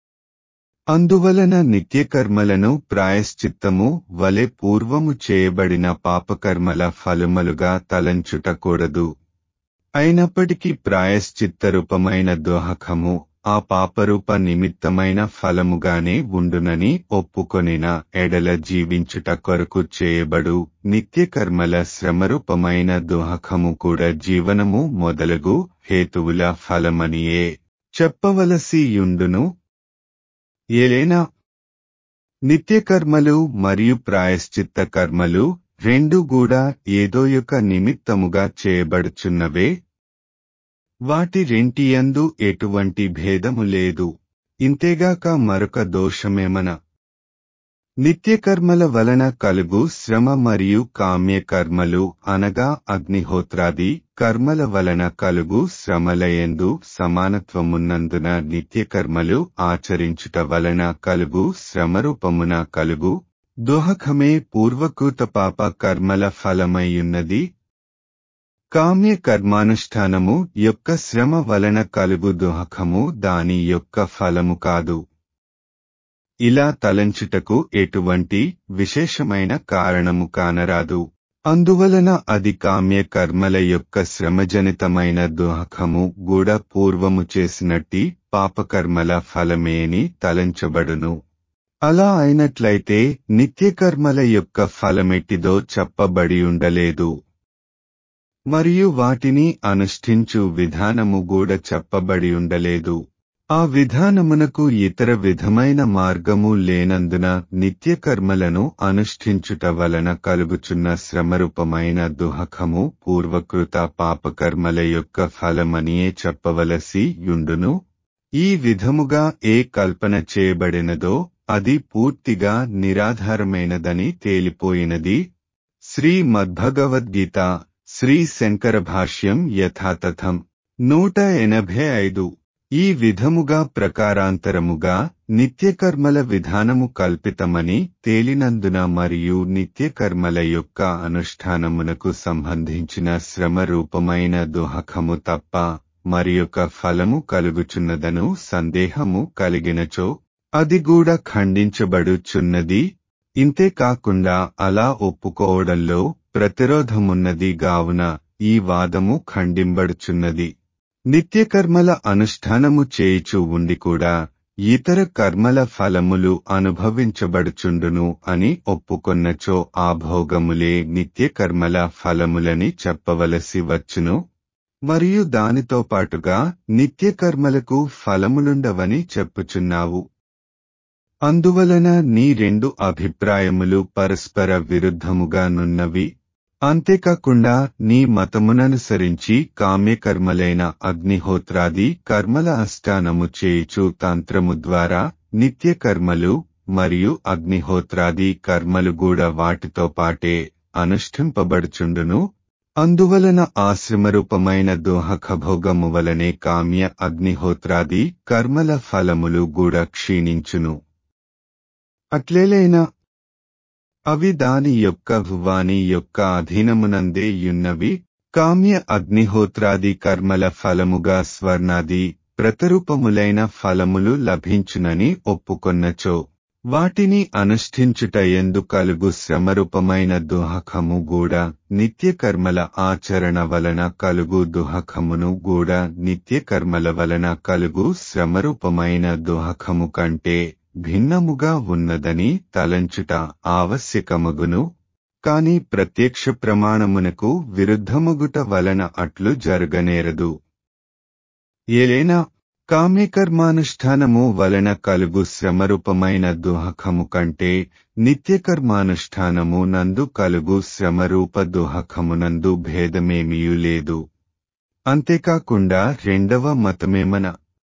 అందువలన నిత్యకర్మలను ప్రాయశ్చిత్తము వలె పూర్వము చేయబడిన పాపకర్మల ఫలములుగా తలంచుటకూడదు అయినప్పటికీ ప్రాయశ్చిత్త రూపమైన దోహకము ఆ పాపరూప నిమిత్తమైన ఫలముగానే ఉండునని ఒప్పుకొనిన ఎడల జీవించుట కొరకు చేయబడు నిత్యకర్మల శ్రమరూపమైన దోహకము కూడా జీవనము మొదలగు హేతువుల ఫలమనియే చెప్పవలసియుండును ఏలైనా నిత్యకర్మలు మరియు ప్రాయశ్చిత్త కర్మలు రెండు కూడా ఏదో యొక్క నిమిత్తముగా చేయబడుచున్నవే వాటి రెంటియందు ఎటువంటి భేదము లేదు ఇంతేగాక మరొక దోషమేమన నిత్యకర్మల వలన కలుగు శ్రమ మరియు కామ్య కర్మలు అనగా అగ్నిహోత్రాది కర్మల వలన కలుగు శ్రమలయందు సమానత్వమున్నందున నిత్యకర్మలు ఆచరించుట వలన కలుగు శ్రమరూపమున కలుగు దోహకమే పూర్వకృత పాప కర్మల ఫలమయ్యున్నది కామ్య కర్మానుష్ఠానము యొక్క శ్రమ వలన కలుగు దోహకము దాని యొక్క ఫలము కాదు ఇలా తలంచుటకు ఎటువంటి విశేషమైన కారణము కానరాదు అందువలన అది కామ్య కర్మల యొక్క శ్రమజనితమైన దుహకము గూడ పూర్వము చేసినట్టి పాపకర్మల ఫలమేని తలంచబడును అలా అయినట్లయితే నిత్యకర్మల యొక్క ఫలమెట్టిదో చెప్పబడి ఉండలేదు మరియు వాటిని అనుష్ఠించు విధానము కూడా చెప్పబడి ఉండలేదు ఆ విధానమునకు ఇతర విధమైన మార్గము లేనందున నిత్యకర్మలను అనుష్ఠించుట వలన కలుగుచున్న శ్రమరూపమైన దుహకము పూర్వకృత పాపకర్మల యొక్క ఫలమనియే చెప్పవలసి యుండును ఈ విధముగా ఏ కల్పన చేయబడినదో అది పూర్తిగా నిరాధారమైనదని తేలిపోయినది శ్రీ మద్భగవద్గీత శ్రీ శంకర భాష్యం యథాతథం నూట ఎనభై ఐదు ఈ విధముగా ప్రకారాంతరముగా నిత్యకర్మల విధానము కల్పితమని తేలినందున మరియు నిత్యకర్మల యొక్క అనుష్ఠానమునకు సంబంధించిన శ్రమ రూపమైన దుహకము తప్ప మరియొక ఫలము కలుగుచున్నదను సందేహము కలిగినచో అది కూడా ఖండించబడుచున్నది ఇంతే కాకుండా అలా ఒప్పుకోవడంలో ప్రతిరోధమున్నది గావున ఈ వాదము ఖండింబడుచున్నది నిత్యకర్మల అనుష్ఠానము చేయుచు ఉండి కూడా ఇతర కర్మల ఫలములు అనుభవించబడుచుండును అని ఒప్పుకొన్నచో ఆ భోగములే నిత్యకర్మల ఫలములని చెప్పవలసి వచ్చును మరియు దానితో పాటుగా నిత్యకర్మలకు ఫలములుండవని చెప్పుచున్నావు అందువలన నీ రెండు అభిప్రాయములు పరస్పర విరుద్ధముగా నున్నవి అంతేకాకుండా నీ మతముననుసరించి కామ్యకర్మలైన అగ్నిహోత్రాది కర్మల అష్టానము చేయుచు తంత్రము ద్వారా నిత్యకర్మలు మరియు అగ్నిహోత్రాది కర్మలు కూడా వాటితో పాటే అనుష్ఠింపబడుచుండును అందువలన ఆశ్రమరూపమైన దోహకభోగము వలనే కామ్య అగ్నిహోత్రాది కర్మల ఫలములు కూడా క్షీణించును అట్లేలైనా అవి దాని యొక్క వాని యొక్క అధీనమునందే యున్నవి కామ్య అగ్నిహోత్రాది కర్మల ఫలముగా స్వర్ణాది ప్రతరూపములైన ఫలములు లభించునని ఒప్పుకొన్నచో వాటిని అనుష్ఠించుట ఎందు కలుగు శ్రమరూపమైన దుహకము కూడా నిత్యకర్మల ఆచరణ వలన కలుగు దుహకమును కూడా నిత్యకర్మల వలన కలుగు శ్రమరూపమైన దుహకము కంటే భిన్నముగా ఉన్నదని తలంచుట ఆవశ్యకమగును కాని ప్రత్యక్ష ప్రమాణమునకు విరుద్ధముగుట వలన అట్లు జరగనేరదు ఏలైనా కామ్యకర్మానుష్ఠానము వలన కలుగు శ్రమరూపమైన దుహకము కంటే నిత్యకర్మానుష్ఠానము నందు కలుగు శ్రమరూప దుహకమునందు భేదమేమీయూ లేదు అంతేకాకుండా రెండవ మతమేమన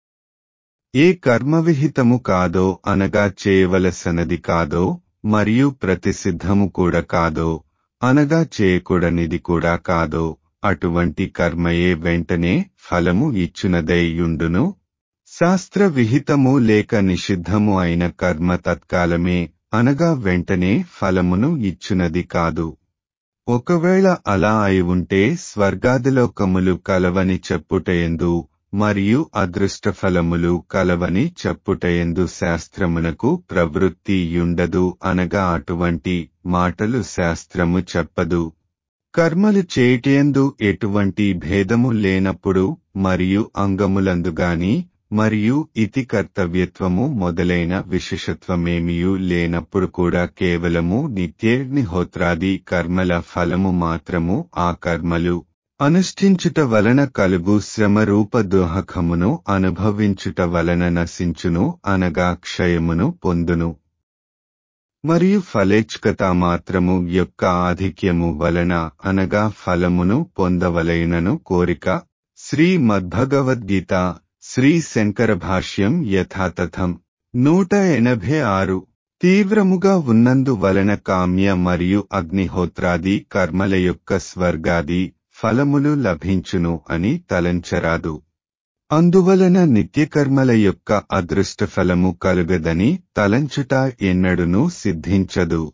ఏ కర్మవిహితము కాదో అనగా చేయవలసనది కాదో మరియు ప్రతిసిద్ధము కూడా కాదో అనగా చేయకూడనిది కూడా కాదో అటువంటి కర్మయే వెంటనే ఫలము ఇచ్చునదైయుండును శాస్త్ర విహితము లేక నిషిద్ధము అయిన కర్మ తత్కాలమే అనగా వెంటనే ఫలమును ఇచ్చునది కాదు ఒకవేళ అలా అయి ఉంటే స్వర్గాదిలోకములు కలవని చెప్పుటయందు మరియు అదృష్ట ఫలములు కలవని చెప్పుటయందు శాస్త్రమునకు ప్రవృత్తి యుండదు అనగా అటువంటి మాటలు శాస్త్రము చెప్పదు కర్మలు చేటయందు ఎటువంటి భేదము లేనప్పుడు మరియు అంగములందుగాని మరియు ఇతి కర్తవ్యత్వము మొదలైన విశేషత్వమేమియూ లేనప్పుడు కూడా కేవలము నిత్యేర్నిహోత్రాది కర్మల ఫలము మాత్రము ఆ కర్మలు అనుష్ఠించుట వలన కలుగు శ్రమరూప దోహకమును అనుభవించుట వలన నశించును అనగా క్షయమును పొందును మరియు ఫలేచ్ఛకత మాత్రము యొక్క ఆధిక్యము వలన అనగా ఫలమును పొందవలైనను కోరిక శ్రీ మద్భగవద్గీత శ్రీ శంకర భాష్యం యథాతథం నూట ఎనభై ఆరు తీవ్రముగా ఉన్నందు వలన కామ్య మరియు అగ్నిహోత్రాది కర్మల యొక్క స్వర్గాది ఫలములు లభించును అని తలంచరాదు అందువలన నిత్యకర్మల యొక్క అదృష్ట ఫలము కలుగదని తలంచుట ఎన్నడునూ సిద్ధించదు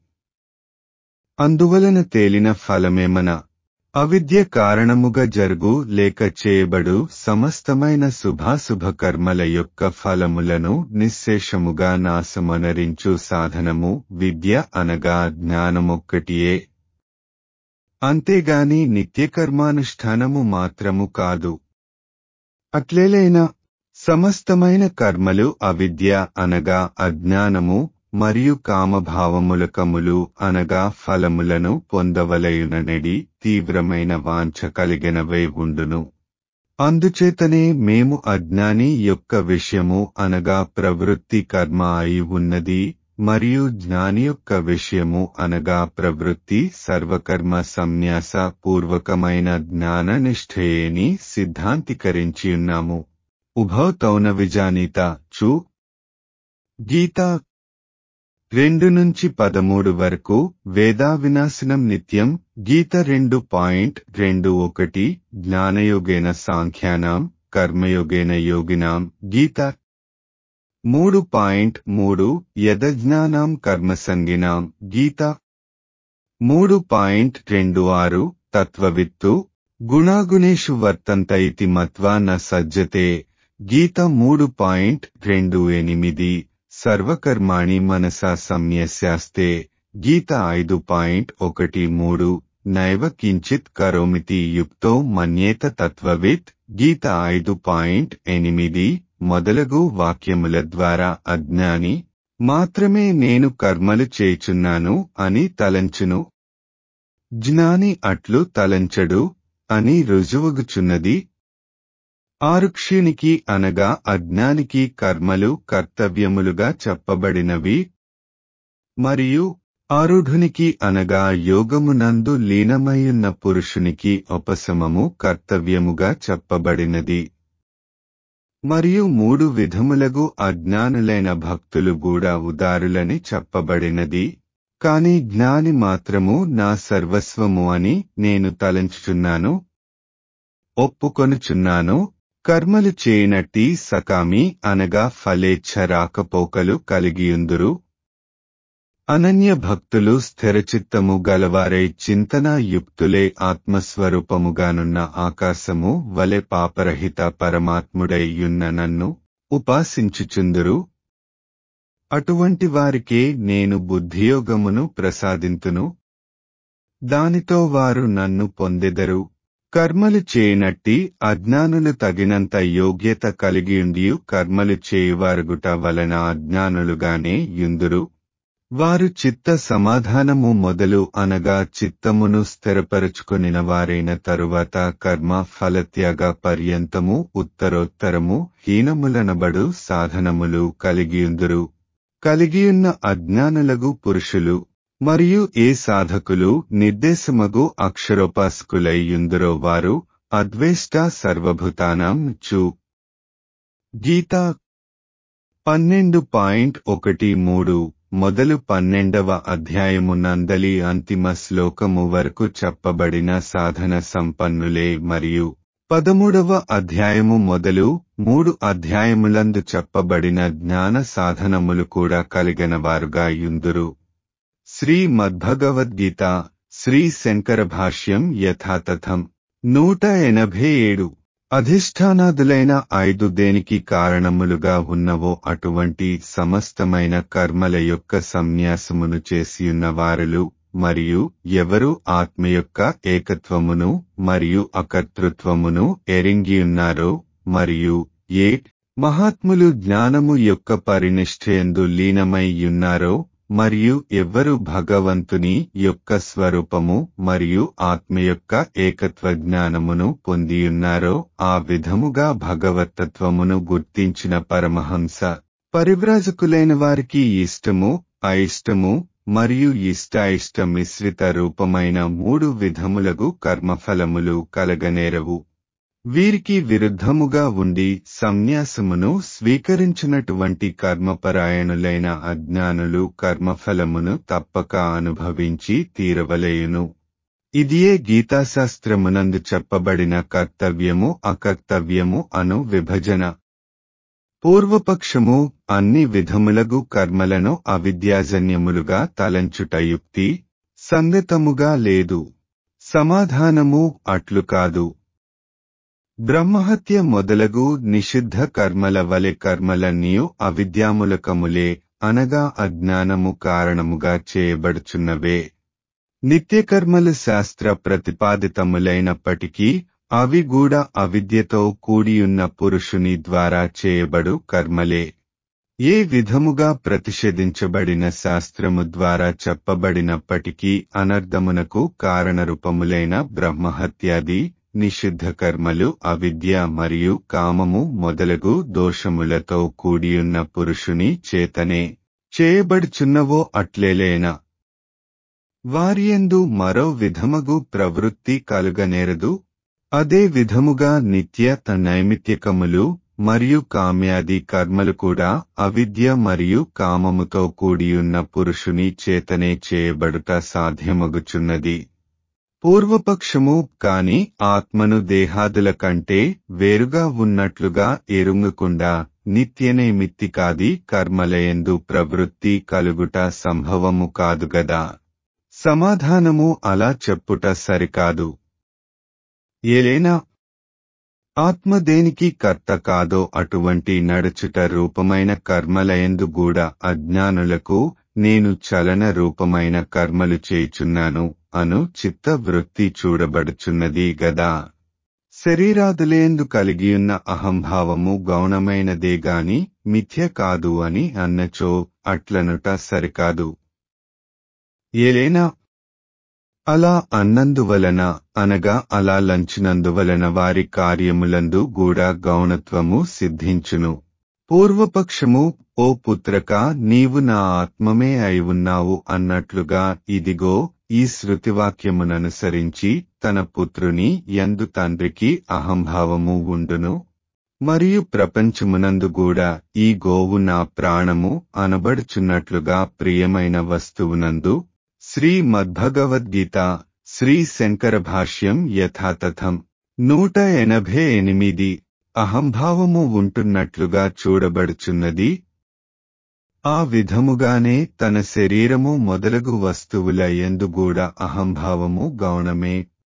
అందువలన తేలిన ఫలమేమన అవిద్య కారణముగా జరుగు లేక చేయబడు సమస్తమైన శుభాశుభ కర్మల యొక్క ఫలములను నిశ్శేషముగా నాశమనరించు సాధనము విద్య అనగా జ్ఞానమొక్కటియే అంతేగాని నిత్యకర్మానుష్ఠానము మాత్రము కాదు అట్లేలైనా సమస్తమైన కర్మలు అవిద్య అనగా అజ్ఞానము మరియు కామభావములకములు అనగా ఫలములను పొందవలయుననెడి తీవ్రమైన వాంఛ కలిగినవై ఉండును అందుచేతనే మేము అజ్ఞాని యొక్క విషయము అనగా ప్రవృత్తి కర్మ అయి ఉన్నది మరియు జ్ఞాని యొక్క విషయము అనగా ప్రవృత్తి సర్వకర్మ సన్యాస పూర్వకమైన జ్ఞాననిష్ఠయేని సిద్ధాంతీకరించి ఉన్నాము ఉభౌతౌన విజానీత చు గీత రెండు నుంచి పదమూడు వరకు వేదా వినాశనం నిత్యం గీత రెండు పాయింట్ రెండు ఒకటి జ్ఞానయోగేన సాంఖ్యానాం కర్మయోగేన యోగినాం గీత మూడు పాయింట్ మూడు యదజ్ఞానాం కర్మసంగినాం గీత మూడు పాయింట్ రెండు ఆరు తత్వవిత్తు గుణాగుణేషు వర్తంత ఇతి మత్వా న సజ్జతే గీత మూడు పాయింట్ రెండు ఎనిమిది సర్వకర్మాణి మనసా సంయస్యాస్తే గీత ఐదు పాయింట్ ఒకటి మూడు నైవ కించిత్ కరోమితి యుక్తో మన్యేత తత్వవిత్ గీత ఐదు పాయింట్ ఎనిమిది మొదలగు వాక్యముల ద్వారా అజ్ఞాని మాత్రమే నేను కర్మలు చేయుచున్నాను అని తలంచును జ్ఞాని అట్లు తలంచడు అని రుజువుగుచున్నది ఆరుక్షునికి అనగా అజ్ఞానికి కర్మలు కర్తవ్యములుగా చెప్పబడినవి మరియు ఆరుఢునికి అనగా యోగమునందు లీనమైయున్న పురుషునికి ఉపశమము కర్తవ్యముగా చెప్పబడినది మరియు మూడు విధములగు అజ్ఞానులైన భక్తులు కూడా ఉదారులని చెప్పబడినది కాని జ్ఞాని మాత్రము నా సర్వస్వము అని నేను తలంచుచున్నాను ఒప్పుకొనుచున్నాను కర్మలు చేయనట్టి సకామి అనగా ఫలేచ్ఛ రాకపోకలు కలిగియుందురు అనన్య భక్తులు స్థిరచిత్తము గలవారై చింతనా యుక్తులే ఆత్మస్వరూపముగానున్న ఆకాశము వలె పాపరహిత పరమాత్ముడై యున్న నన్ను ఉపాసించుచుందురు అటువంటి వారికే నేను బుద్ధియోగమును ప్రసాదింతును దానితో వారు నన్ను పొందెదరు కర్మలు చేయనట్టి అజ్ఞానులు తగినంత యోగ్యత కలిగియుండియు కర్మలు చేయువారుగుట వలన అజ్ఞానులుగానే యుందురు వారు చిత్త సమాధానము మొదలు అనగా చిత్తమును స్థిరపరుచుకొనిన వారైన తరువాత కర్మ ఫలత్యాగ పర్యంతము ఉత్తరోత్తరము హీనములనబడు సాధనములు కలిగియుందురు కలిగియున్న అజ్ఞానులగు పురుషులు మరియు ఏ సాధకులు నిర్దేశమగు అక్షరోపాసకులయ్యుందురో వారు అద్వేష్ట సర్వభూతానాం చు గీత పన్నెండు పాయింట్ ఒకటి మూడు మొదలు పన్నెండవ అధ్యాయము నందలి అంతిమ శ్లోకము వరకు చెప్పబడిన సాధన సంపన్నులే మరియు పదమూడవ అధ్యాయము మొదలు మూడు అధ్యాయములందు చెప్పబడిన జ్ఞాన సాధనములు కూడా కలిగిన వారుగా యుందురు శ్రీ మద్భగవద్గీత శ్రీ శంకర భాష్యం యథాతథం నూట ఎనభై ఏడు అధిష్టానాదులైన ఐదు దేనికి కారణములుగా ఉన్నవో అటువంటి సమస్తమైన కర్మల యొక్క సన్యాసమును చేసియున్న వారులు మరియు ఎవరు ఆత్మ యొక్క ఏకత్వమును మరియు అకర్తృత్వమును ఎరింగియున్నారో మరియు ఏ మహాత్ములు జ్ఞానము యొక్క పరినిష్ఠయందు లీనమై ఉన్నారో మరియు ఎవ్వరు భగవంతుని యొక్క స్వరూపము మరియు ఆత్మ యొక్క ఏకత్వ జ్ఞానమును పొందియున్నారో ఆ విధముగా భగవతత్వమును గుర్తించిన పరమహంస పరివ్రాజకులైన వారికి ఇష్టము అయిష్టము మరియు ఇష్టాయిష్ట మిశ్రిత రూపమైన మూడు విధములగు కర్మఫలములు కలగనేరవు వీరికి విరుద్ధముగా ఉండి సన్యాసమును స్వీకరించినటువంటి కర్మపరాయణులైన అజ్ఞానులు కర్మఫలమును తప్పక అనుభవించి తీరవలేయును ఇదియే గీతాశాస్త్రమునందు చెప్పబడిన కర్తవ్యము అకర్తవ్యము అను విభజన పూర్వపక్షము అన్ని విధములగు కర్మలను అవిద్యాజన్యములుగా తలంచుట యుక్తి సంగతముగా లేదు సమాధానము అట్లు కాదు బ్రహ్మహత్య మొదలగు నిషిద్ధ కర్మల వలె కర్మలన్నీయు అవిద్యాములకములే అనగా అజ్ఞానము కారణముగా చేయబడుచున్నవే నిత్యకర్మలు శాస్త్ర ప్రతిపాదితములైనప్పటికీ అవి కూడా అవిద్యతో కూడియున్న పురుషుని ద్వారా చేయబడు కర్మలే ఏ విధముగా ప్రతిషేధించబడిన శాస్త్రము ద్వారా చెప్పబడినప్పటికీ అనర్ధమునకు కారణరూపములైన బ్రహ్మహత్యాది నిషిద్ధ కర్మలు అవిద్య మరియు కామము మొదలగు దోషములతో కూడియున్న పురుషుని చేతనే చేయబడుచున్నవో అట్లేలేనా వారియందు మరో విధమగు ప్రవృత్తి కలుగనేరదు అదే విధముగా నిత్య నైమిత్యకములు మరియు కామ్యాది కర్మలు కూడా అవిద్య మరియు కామముతో కూడియున్న పురుషుని చేతనే చేయబడుట సాధ్యమగుచున్నది పూర్వపక్షము కాని ఆత్మను దేహాదుల కంటే వేరుగా ఉన్నట్లుగా ఎరుంగకుండా నిత్యనైమిత్తికాది కర్మలయందు ప్రవృత్తి కలుగుట సంభవము కాదుగదా సమాధానము అలా చెప్పుట సరికాదు ఏలైనా ఆత్మ దేనికి కర్త కాదో అటువంటి నడుచుట రూపమైన కర్మలయందు కూడా అజ్ఞానులకు నేను చలన రూపమైన కర్మలు చేయుచున్నాను అను చిత్త వృత్తి చూడబడుచున్నది గదా శరీరాదులేందు కలిగియున్న అహంభావము గౌణమైనదే గాని మిథ్య కాదు అని అన్నచో అట్లనుట సరికాదు ఏలైనా అలా అన్నందువలన అనగా అలా లంచినందువలన వారి కార్యములందు కూడా గౌణత్వము సిద్ధించును పూర్వపక్షము ఓ పుత్రక నీవు నా ఆత్మమే అయి ఉన్నావు అన్నట్లుగా ఇదిగో ఈ శృతివాక్యముననుసరించి తన పుత్రుని యందు తండ్రికి అహంభావము ఉండును మరియు ప్రపంచమునందు కూడా ఈ గోవు నా ప్రాణము అనబడుచున్నట్లుగా ప్రియమైన వస్తువునందు శ్రీ మద్భగవద్గీత శ్రీ శంకర భాష్యం యథాతథం నూట ఎనభై ఎనిమిది అహంభావము ఉంటున్నట్లుగా చూడబడుచున్నది ఆ విధముగానే తన శరీరము మొదలగు వస్తువుల ఎందుగూడ అహంభావము గౌణమే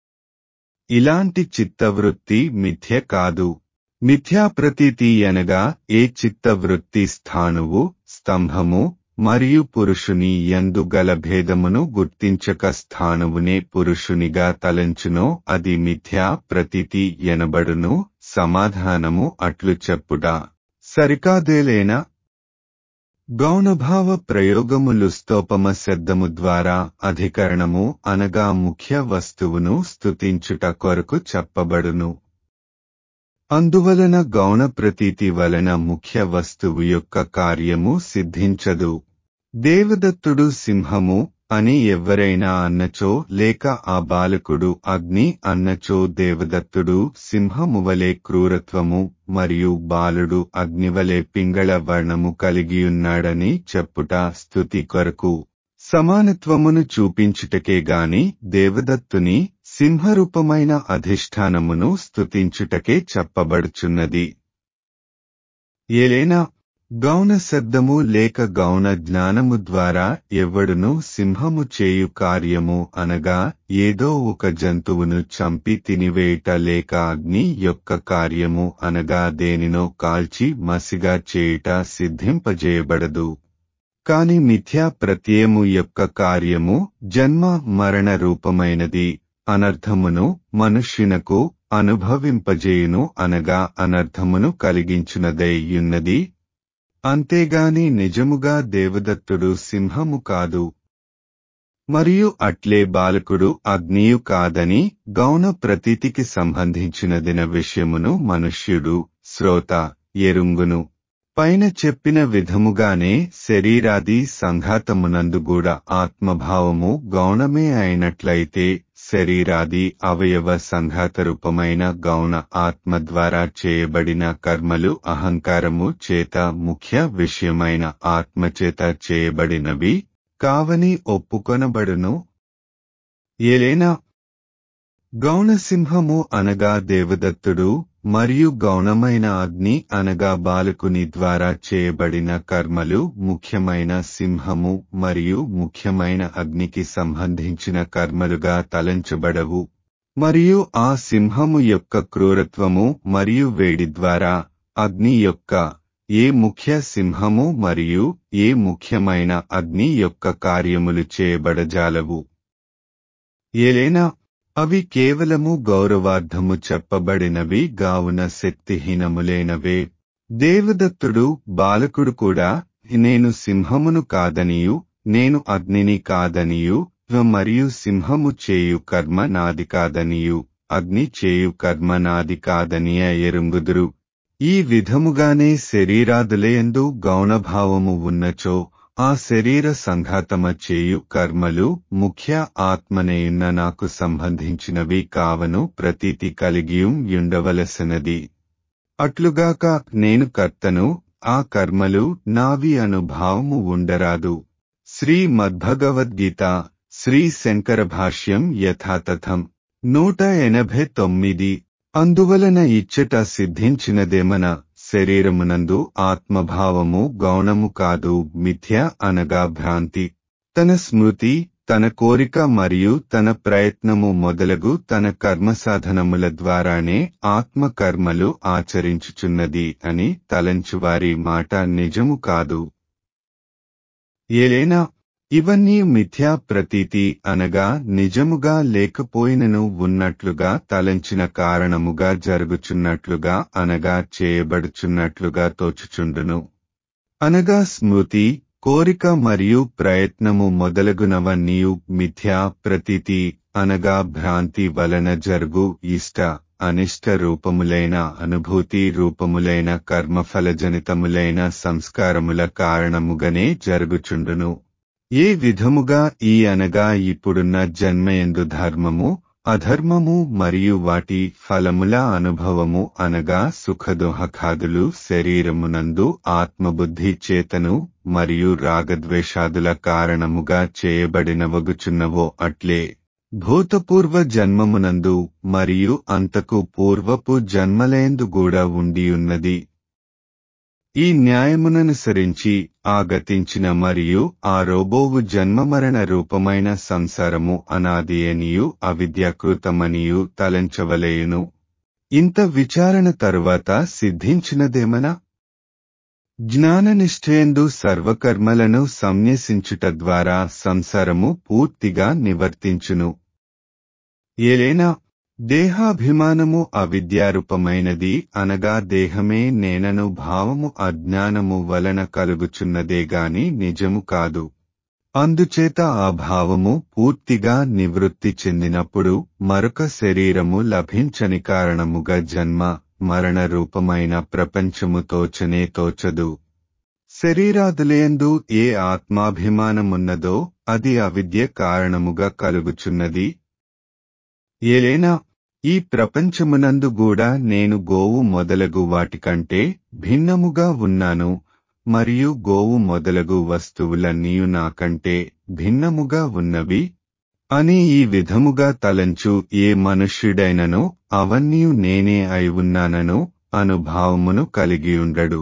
ఇలాంటి చిత్తవృత్తి మిథ్య కాదు మిథ్యాప్రతీతి అనగా ఏ చిత్తవృత్తి స్థానువు స్తంభము మరియు పురుషుని యందు గల భేదమును గుర్తించక స్థానువునే పురుషునిగా తలంచునో అది మిథ్యా ప్రతీతి ఎనబడును సమాధానము అట్లు చెప్పుట సరికాదేలేనా గౌణభావ ప్రయోగములు స్తోపమ శబ్దము ద్వారా అధికరణము అనగా ముఖ్య వస్తువును స్తుతించుట కొరకు చెప్పబడును అందువలన గౌణ ప్రతీతి వలన ముఖ్య వస్తువు యొక్క కార్యము సిద్ధించదు దేవదత్తుడు సింహము అని ఎవరైనా అన్నచో లేక ఆ బాలకుడు అగ్ని అన్నచో దేవదత్తుడు సింహమువలే క్రూరత్వము మరియు బాలుడు అగ్నివలే పింగళ వర్ణము కలిగియున్నాడని చెప్పుట స్థుతి కొరకు సమానత్వమును చూపించుటకే గాని దేవదత్తుని సింహరూపమైన అధిష్టానమును స్తుతించుటకే చెప్పబడుచున్నది ఏలైనా గౌణ శబ్దము లేక గౌణ జ్ఞానము ద్వారా ఎవడును సింహము చేయు కార్యము అనగా ఏదో ఒక జంతువును చంపి తినివేయుట లేక అగ్ని యొక్క కార్యము అనగా దేనినో కాల్చి మసిగా చేయుట సిద్ధింపజేయబడదు కాని మిథ్యా ప్రత్యయము యొక్క కార్యము జన్మ మరణ రూపమైనది అనర్థమును మనుష్యునకు అనుభవింపజేయును అనగా అనర్థమును కలిగించునదైయున్నది అంతేగాని నిజముగా దేవదత్తుడు సింహము కాదు మరియు అట్లే బాలకుడు అగ్నియు కాదని గౌణ ప్రతీతికి సంబంధించినదిన విషయమును మనుష్యుడు శ్రోత ఎరుంగును పైన చెప్పిన విధముగానే శరీరాది సంఘాతమునందు కూడా ఆత్మభావము గౌణమే అయినట్లయితే శరీరాది అవయవ సంఘాత రూపమైన గౌణ ఆత్మ ద్వారా చేయబడిన కర్మలు అహంకారము చేత ముఖ్య విషయమైన ఆత్మచేత చేయబడినవి కావని ఒప్పుకొనబడును ఏలైనా గౌణసింహము అనగా దేవదత్తుడు మరియు గౌణమైన అగ్ని అనగా బాలకుని ద్వారా చేయబడిన కర్మలు ముఖ్యమైన సింహము మరియు ముఖ్యమైన అగ్నికి సంబంధించిన కర్మలుగా తలంచబడవు మరియు ఆ సింహము యొక్క క్రూరత్వము మరియు వేడి ద్వారా అగ్ని యొక్క ఏ ముఖ్య సింహము మరియు ఏ ముఖ్యమైన అగ్ని యొక్క కార్యములు చేయబడజాలవు ఏలైనా అవి కేవలము గౌరవార్థము చెప్పబడినవి గావున శక్తిహీనములైనవే దేవదత్తుడు బాలకుడు కూడా నేను సింహమును కాదనియు నేను అగ్నిని కాదనియు మరియు సింహము చేయు కర్మ నాది కాదనియు అగ్ని చేయు కర్మ నాది కాదనియ ఎరుంగుదురు ఈ విధముగానే శరీరాదులయందు గౌణభావము ఉన్నచో ఆ శరీర సంఘాతమ చేయు కర్మలు ముఖ్య ఆత్మనేయున్న నాకు సంబంధించినవి కావను ప్రతీతి కలిగియుండవలసినది అట్లుగాక నేను కర్తను ఆ కర్మలు నావి అనుభావము ఉండరాదు శ్రీ మద్భగవద్గీత శ్రీ శంకర భాష్యం యథాతథం నూట ఎనభై తొమ్మిది అందువలన ఇచ్చట సిద్ధించినదేమన శరీరమునందు ఆత్మభావము గౌణము కాదు మిథ్య అనగా భ్రాంతి తన స్మృతి తన కోరిక మరియు తన ప్రయత్నము మొదలగు తన కర్మసాధనముల ద్వారానే ఆత్మ కర్మలు ఆచరించుచున్నది అని తలంచువారి మాట నిజము కాదు ఏలైనా ఇవన్నీ మిథ్యా ప్రతీతి అనగా నిజముగా లేకపోయినను ఉన్నట్లుగా తలంచిన కారణముగా జరుగుచున్నట్లుగా అనగా చేయబడుచున్నట్లుగా తోచుచుండును అనగా స్మృతి కోరిక మరియు ప్రయత్నము మొదలగునవన్నీయు మిథ్యా ప్రతీతి అనగా భ్రాంతి వలన జరుగు ఇష్ట అనిష్ట రూపములైన అనుభూతి రూపములైన కర్మఫలజనితములైన సంస్కారముల కారణముగానే జరుగుచుండును ఏ విధముగా ఈ అనగా ఇప్పుడున్న జన్మయందు ధర్మము అధర్మము మరియు వాటి ఫలముల అనుభవము అనగా సుఖదోహఖాదులు శరీరమునందు ఆత్మబుద్ధి చేతను మరియు రాగద్వేషాదుల కారణముగా చేయబడినవగుచున్నవో అట్లే భూతపూర్వ జన్మమునందు మరియు అంతకు పూర్వపు జన్మలయందు కూడా ఉండియున్నది ఈ న్యాయముననుసరించి ఆ గతించిన మరియు ఆ రోబోవు జన్మమరణ రూపమైన సంసారము అనాదియనియు అవిద్యాకృతమనియు తలంచవలేయును ఇంత విచారణ తరువాత సిద్ధించినదేమనా జ్ఞాననిష్ఠయందు సర్వకర్మలను సంన్యసించుట ద్వారా సంసారము పూర్తిగా నివర్తించును ఏలైనా దేహాభిమానము అవిద్యారూపమైనది అనగా దేహమే నేనను భావము అజ్ఞానము వలన కలుగుచున్నదే గాని నిజము కాదు అందుచేత ఆ భావము పూర్తిగా నివృత్తి చెందినప్పుడు మరొక శరీరము లభించని కారణముగా జన్మ మరణ రూపమైన ప్రపంచము తోచనే తోచదు శరీరాదులేందు ఏ ఆత్మాభిమానమున్నదో అది అవిద్య కారణముగా కలుగుచున్నది ఏలైనా ఈ ప్రపంచమునందు కూడా నేను గోవు మొదలగు వాటికంటే భిన్నముగా ఉన్నాను మరియు గోవు మొదలగు వస్తువులన్నీయు నాకంటే భిన్నముగా ఉన్నవి అని ఈ విధముగా తలంచు ఏ మనుష్యుడైనను అవన్నీ నేనే అయి ఉన్నానను అనుభావమును కలిగియుండడు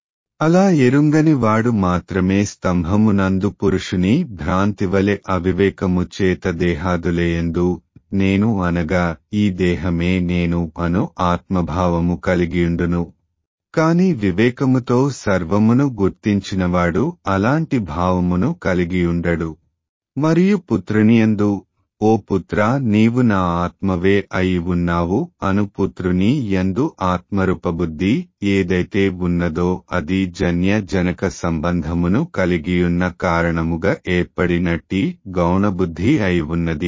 అలా ఎరుంగని వాడు మాత్రమే స్తంభమునందు పురుషుని భ్రాంతివలె అవివేకము చేత దేహాదులేయందు నేను అనగా ఈ దేహమే నేను అను ఆత్మభావము కలిగియుండును కాని వివేకముతో సర్వమును గుర్తించినవాడు అలాంటి భావమును కలిగియుండడు మరియు పుత్రునియందు ఓ పుత్ర నీవు నా ఆత్మవే అయి ఉన్నావు అను పుత్రుని యందు ఆత్మరూపబుద్ధి ఏదైతే ఉన్నదో అది జన్య జనక సంబంధమును కలిగియున్న కారణముగా ఏర్పడినట్టి గౌణబుద్ధి అయి ఉన్నది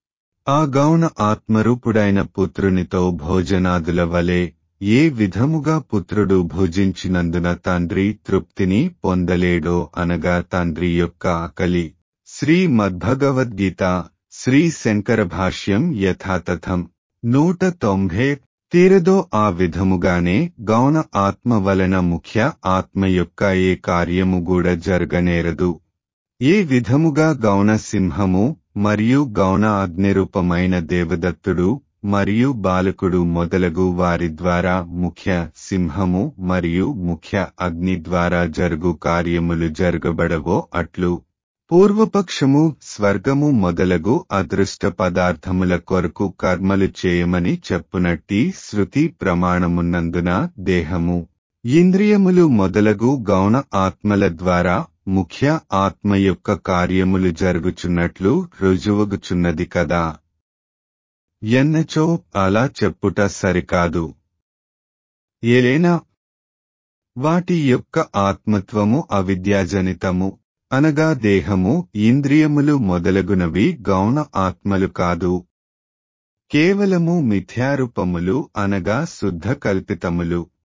ఆ గౌణ ఆత్మరూపుడైన పుత్రునితో భోజనాదుల వలె ఏ విధముగా పుత్రుడు భుజించినందున తండ్రి తృప్తిని పొందలేడో అనగా తండ్రి యొక్క ఆకలి శ్రీ మద్భగవద్గీత శ్రీ శంకర భాష్యం యథాతథం నూట తొంభై తీరదో ఆ విధముగానే గౌణ ఆత్మ వలన ముఖ్య ఆత్మ యొక్క ఏ కార్యము కూడా జరగనేరదు ఏ విధముగా గౌణ సింహము మరియు గౌణ అగ్నిరూపమైన దేవదత్తుడు మరియు బాలకుడు మొదలగు వారి ద్వారా ముఖ్య సింహము మరియు ముఖ్య అగ్ని ద్వారా జరుగు కార్యములు జరగబడవో అట్లు పూర్వపక్షము స్వర్గము మొదలగు అదృష్ట పదార్థముల కొరకు కర్మలు చేయమని చెప్పునట్టి శృతి ప్రమాణమున్నందున దేహము ఇంద్రియములు మొదలగు గౌణ ఆత్మల ద్వారా ముఖ్య ఆత్మ యొక్క కార్యములు జరుగుచున్నట్లు రుజువగుచున్నది కదా ఎన్నచో అలా చెప్పుట సరికాదు ఏలైనా వాటి యొక్క ఆత్మత్వము అవిద్యాజనితము అనగా దేహము ఇంద్రియములు మొదలగునవి గౌణ ఆత్మలు కాదు కేవలము మిథ్యారూపములు అనగా శుద్ధ కల్పితములు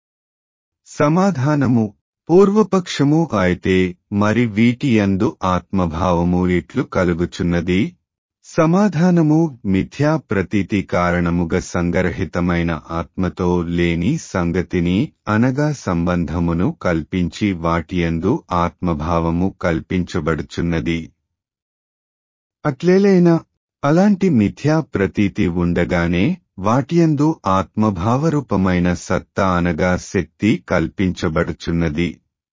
సమాధానము పూర్వపక్షము అయితే మరి వీటి యందు ఆత్మభావము ఇట్లు కలుగుచున్నది సమాధానము మిథ్యా ప్రతీతి కారణముగా సంగరహితమైన ఆత్మతో లేని సంగతిని అనగా సంబంధమును కల్పించి వాటియందు ఆత్మభావము కల్పించబడుచున్నది అట్లేలైనా అలాంటి మిథ్యా ప్రతీతి ఉండగానే వాటియందు ఆత్మభావరూపమైన సత్తా అనగా శక్తి కల్పించబడుచున్నది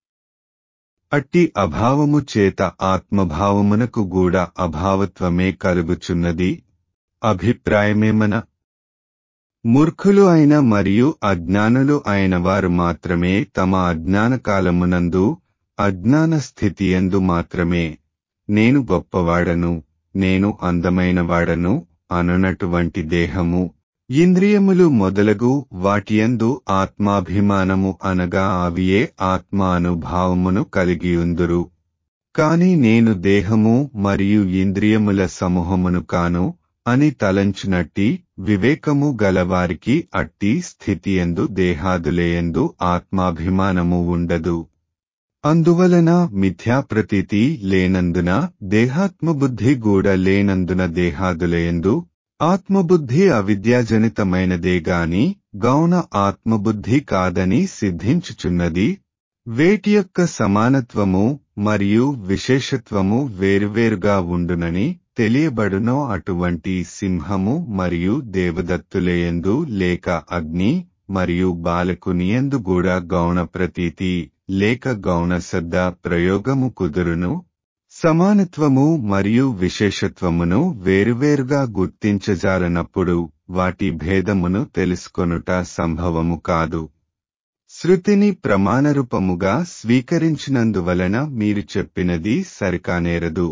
అట్టి అభావము చేత ఆత్మభావమునకు గూడా అభావత్వమే కలుగుచున్నది అభిప్రాయమేమన మూర్ఖులు అయిన మరియు అజ్ఞానులు అయిన వారు మాత్రమే తమ అజ్ఞాన కాలమునందు అజ్ఞాన స్థితియందు మాత్రమే నేను గొప్పవాడను నేను అందమైన వాడను అనునటువంటి దేహము ఇంద్రియములు మొదలగు వాటియందు ఆత్మాభిమానము అనగా అవియే ఆత్మ అనుభావమును కలిగియుందురు కాని నేను దేహము మరియు ఇంద్రియముల సమూహమును కాను అని తలంచినట్టి వివేకము గలవారికి అట్టి స్థితియందు దేహాదులేయందు ఆత్మాభిమానము ఉండదు అందువలన మిథ్యాప్రతీతి లేనందున దేహాత్మబుద్ధి కూడా లేనందున దేహాదులయందు ఆత్మబుద్ధి అవిద్యాజనితమైనదే గాని గౌణ ఆత్మబుద్ధి కాదని సిద్ధించుచున్నది వేటి యొక్క సమానత్వము మరియు విశేషత్వము వేరువేరుగా ఉండునని తెలియబడునో అటువంటి సింహము మరియు దేవదత్తులేయందు లేక అగ్ని మరియు బాలకునియందు కూడా గౌణ ప్రతీతి లేక గౌణ శబ్ద ప్రయోగము కుదురును సమానత్వము మరియు విశేషత్వమును వేరువేరుగా గుర్తించజాలనప్పుడు వాటి భేదమును తెలుసుకొనుట సంభవము కాదు శృతిని ప్రమాణరూపముగా స్వీకరించినందువలన మీరు చెప్పినది సరికానేరదు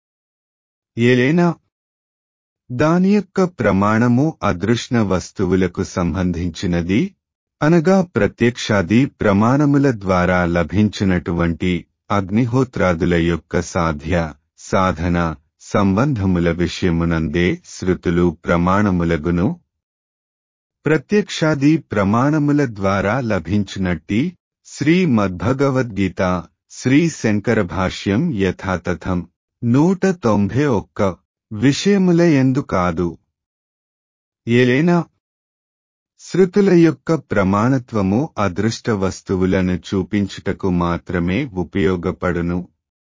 ఏలైనా దాని యొక్క ప్రమాణము అదృష్ణ వస్తువులకు సంబంధించినది అనగా ప్రత్యక్షాది ప్రమాణముల ద్వారా లభించినటువంటి అగ్నిహోత్రాదుల యొక్క సాధ్య సాధన సంబంధముల విషయమునందే శృతులు ప్రమాణములగును ప్రత్యక్షాది ప్రమాణముల ద్వారా లభించినట్టి శ్రీ మద్భగవద్గీత శ్రీ శంకర భాష్యం యథాతథం నూట తొంభై ఒక్క విషయముల ఎందు కాదు ఏలైనా శృతుల యొక్క ప్రమాణత్వము అదృష్ట వస్తువులను చూపించుటకు మాత్రమే ఉపయోగపడును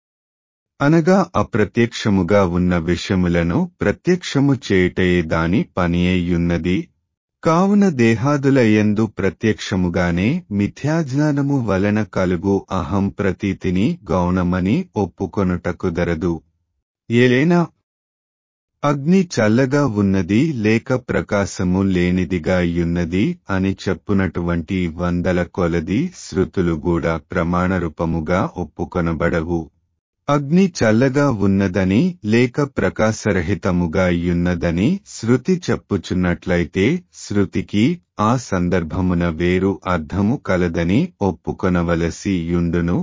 అనగా అప్రత్యక్షముగా ఉన్న విషయములను ప్రత్యక్షము చేయుటయే దాని పనియ్యున్నది కావున దేహాదుల యందు ప్రత్యక్షముగానే మిథ్యాజ్ఞానము వలన కలుగు అహం ప్రతీతిని గౌణమని ఒప్పుకొనుట కుదరదు ఏలైనా అగ్ని చల్లగా ఉన్నది లేక ప్రకాశము లేనిదిగా అయ్యున్నది అని చెప్పునటువంటి వందల కొలది శృతులు కూడా ప్రమాణరూపముగా ఒప్పుకొనబడవు అగ్ని చల్లగా ఉన్నదని లేక ప్రకాశరహితముగా అయ్యున్నదని శృతి చెప్పుచున్నట్లయితే శృతికి ఆ సందర్భమున వేరు అర్థము కలదని ఒప్పుకొనవలసి యుండును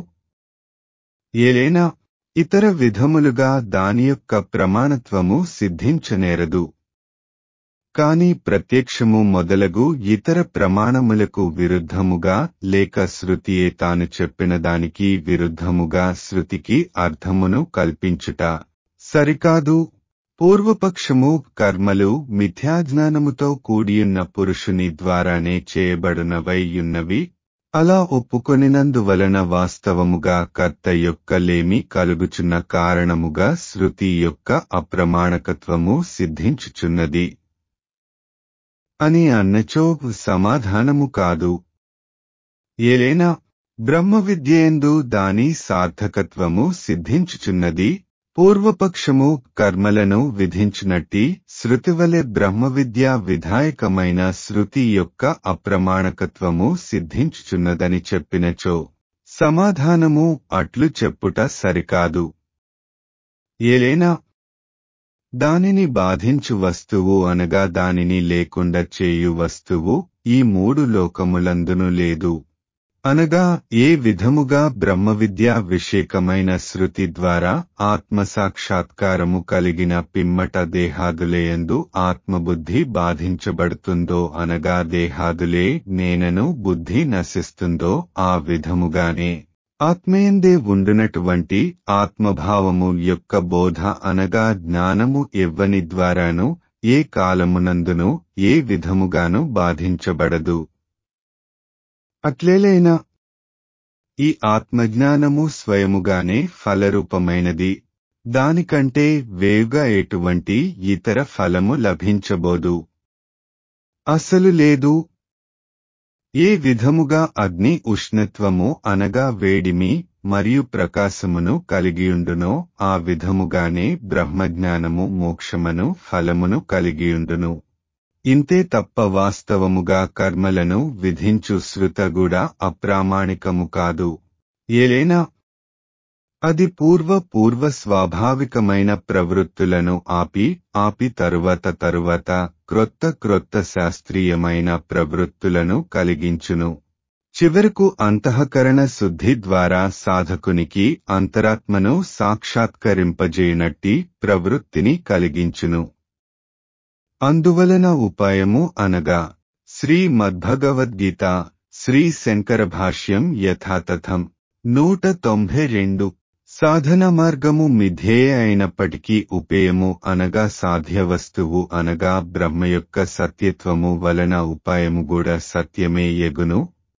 ఏలైనా ఇతర విధములుగా దాని యొక్క ప్రమాణత్వము సిద్ధించనేరదు కాని ప్రత్యక్షము మొదలగు ఇతర ప్రమాణములకు విరుద్ధముగా లేక శృతియే తాను చెప్పిన దానికి విరుద్ధముగా శృతికి అర్థమును కల్పించుట సరికాదు పూర్వపక్షము కర్మలు మిథ్యాజ్ఞానముతో కూడియున్న పురుషుని ద్వారానే చేయబడునవైయున్నవి అలా ఒప్పుకొనినందువలన వాస్తవముగా కర్త యొక్క లేమి కలుగుచున్న కారణముగా శృతి యొక్క అప్రమాణకత్వము సిద్ధించుచున్నది అని అన్నచో సమాధానము కాదు ఏలైనా బ్రహ్మ విద్యేందు దాని సార్థకత్వము సిద్ధించుచున్నది పూర్వపక్షము కర్మలను విధించినట్టి శృతివలె బ్రహ్మ విద్యా విధాయకమైన శృతి యొక్క అప్రమాణకత్వము సిద్ధించుచున్నదని చెప్పినచో సమాధానము అట్లు చెప్పుట సరికాదు ఏలైనా దానిని బాధించు వస్తువు అనగా దానిని లేకుండా చేయు వస్తువు ఈ మూడు లోకములందును లేదు అనగా ఏ విధముగా బ్రహ్మ విద్యా విషేకమైన శృతి ద్వారా ఆత్మసాక్షాత్కారము కలిగిన పిమ్మట దేహాదులేయందు ఆత్మబుద్ధి బాధించబడుతుందో అనగా దేహాదులే నేనను బుద్ధి నశిస్తుందో ఆ విధముగానే ఆత్మయందే ఉండునటువంటి ఆత్మభావము యొక్క బోధ అనగా జ్ఞానము ఎవ్వని ద్వారాను ఏ కాలమునందును ఏ విధముగాను బాధించబడదు అట్లేలైనా ఈ ఆత్మజ్ఞానము స్వయముగానే ఫలరూపమైనది దానికంటే వేవుగా ఎటువంటి ఇతర ఫలము లభించబోదు అసలు లేదు ఏ విధముగా అగ్ని ఉష్ణత్వము అనగా వేడిమి మరియు ప్రకాశమును కలిగియుండునో ఆ విధముగానే బ్రహ్మజ్ఞానము మోక్షమును ఫలమును కలిగియుండును ఇంతే తప్ప వాస్తవముగా కర్మలను విధించు శృత కూడా అప్రామాణికము కాదు ఏలైనా అది పూర్వ పూర్వ స్వాభావికమైన ప్రవృత్తులను ఆపి ఆపి తరువాత తరువాత క్రొత్త క్రొత్త శాస్త్రీయమైన ప్రవృత్తులను కలిగించును చివరకు అంతఃకరణ శుద్ధి ద్వారా సాధకునికి అంతరాత్మను సాక్షాత్కరింపజేయనట్టి ప్రవృత్తిని కలిగించును అందువలన ఉపాయము అనగా శ్రీ మద్భగవద్గీత శ్రీ శంకర భాష్యం యథాతథం నూట తొంభై రెండు సాధన మార్గము మిథ్యేయ అయినప్పటికీ ఉపేయము అనగా సాధ్య వస్తువు అనగా బ్రహ్మ యొక్క సత్యత్వము వలన ఉపాయము కూడా సత్యమే ఎగును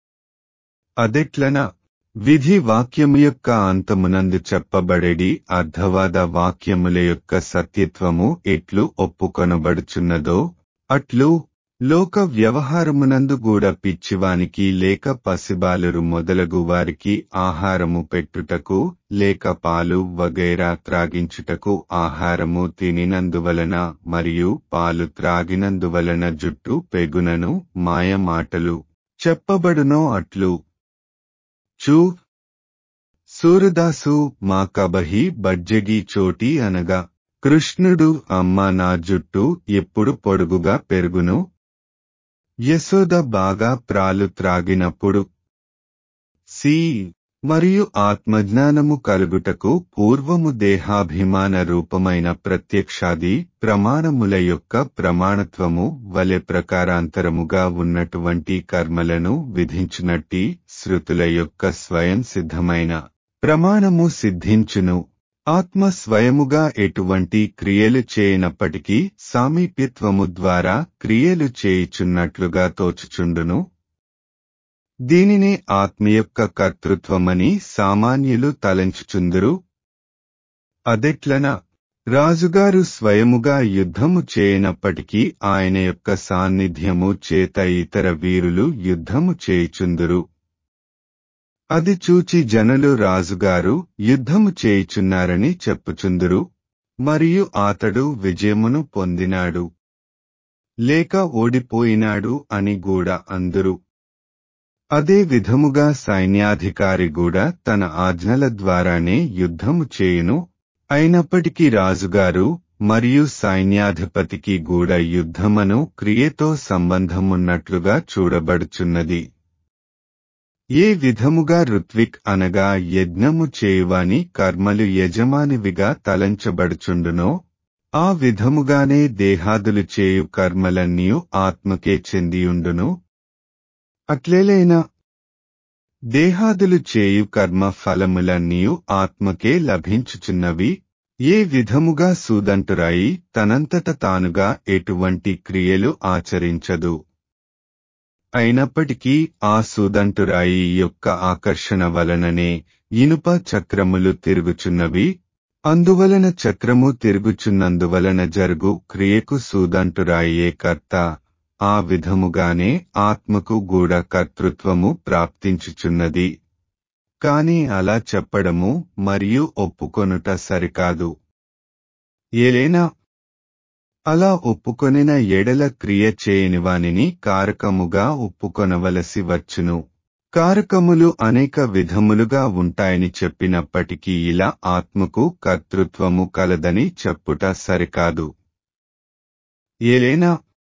అదెట్లన విధి వాక్యము యొక్క అంతమునందు చెప్పబడేడి అర్ధవాద వాక్యముల యొక్క సత్యత్వము ఎట్లు ఒప్పుకొనబడుచున్నదో అట్లు లోక వ్యవహారమునందు కూడా పిచ్చివానికి లేక పసిబాలురు మొదలగు వారికి ఆహారము పెట్టుటకు లేక పాలు వగైరా త్రాగించుటకు ఆహారము తినినందువలన మరియు పాలు త్రాగినందువలన జుట్టు పెగునను మాయ మాటలు చెప్పబడునో అట్లు చూ సూరదాసు మా కబహి బడ్జగి చోటి అనగా కృష్ణుడు అమ్మ నా జుట్టు ఎప్పుడు పొడుగుగా పెరుగును యశోద బాగా ప్రాలు త్రాగినప్పుడు సి మరియు ఆత్మజ్ఞానము కలుగుటకు పూర్వము దేహాభిమాన రూపమైన ప్రత్యక్షాది ప్రమాణముల యొక్క ప్రమాణత్వము వలె ప్రకారాంతరముగా ఉన్నటువంటి కర్మలను విధించినట్టి శృతుల యొక్క స్వయం సిద్ధమైన ప్రమాణము సిద్ధించును ఆత్మ స్వయముగా ఎటువంటి క్రియలు చేయనప్పటికీ సామీప్యత్వము ద్వారా క్రియలు చేయుచున్నట్లుగా తోచుచుండును దీనినే ఆత్మ యొక్క కర్తృత్వమని సామాన్యులు తలంచుచుందురు అదెట్లన రాజుగారు స్వయముగా యుద్ధము చేయనప్పటికీ ఆయన యొక్క సాన్నిధ్యము చేత ఇతర వీరులు యుద్ధము చేయుచుందురు అది చూచి జనులు రాజుగారు యుద్ధము చేయుచున్నారని చెప్పుచుందురు మరియు అతడు విజయమును పొందినాడు లేక ఓడిపోయినాడు అని కూడా అందురు అదే విధముగా సైన్యాధికారి కూడా తన ఆజ్ఞల ద్వారానే యుద్ధము చేయును అయినప్పటికీ రాజుగారు మరియు సైన్యాధిపతికి కూడా యుద్ధమను క్రియతో సంబంధమున్నట్లుగా చూడబడుచున్నది ఏ విధముగా ఋత్విక్ అనగా యజ్ఞము చేయువాని కర్మలు యజమానివిగా తలంచబడుచుండునో ఆ విధముగానే దేహాదులు చేయు కర్మలన్నీయు ఆత్మకే చెందియుండును అట్లేలైనా దేహాదులు చేయు కర్మ ఫలములన్నీయు ఆత్మకే లభించుచున్నవి ఏ విధముగా సూదంటురాయి తనంతట తానుగా ఎటువంటి క్రియలు ఆచరించదు అయినప్పటికీ ఆ సూదంటురాయి యొక్క ఆకర్షణ వలననే ఇనుప చక్రములు తిరుగుచున్నవి అందువలన చక్రము తిరుగుచున్నందువలన జరుగు క్రియకు సూదంటురాయే కర్త ఆ విధముగానే ఆత్మకు గూఢ కర్తృత్వము ప్రాప్తించుచున్నది కాని అలా చెప్పడము మరియు ఒప్పుకొనుట సరికాదు ఏలైనా అలా ఒప్పుకొనిన ఎడల క్రియ చేయని వానిని కారకముగా ఒప్పుకొనవలసి వచ్చును కారకములు అనేక విధములుగా ఉంటాయని చెప్పినప్పటికీ ఇలా ఆత్మకు కర్తృత్వము కలదని చెప్పుట సరికాదు ఏలైనా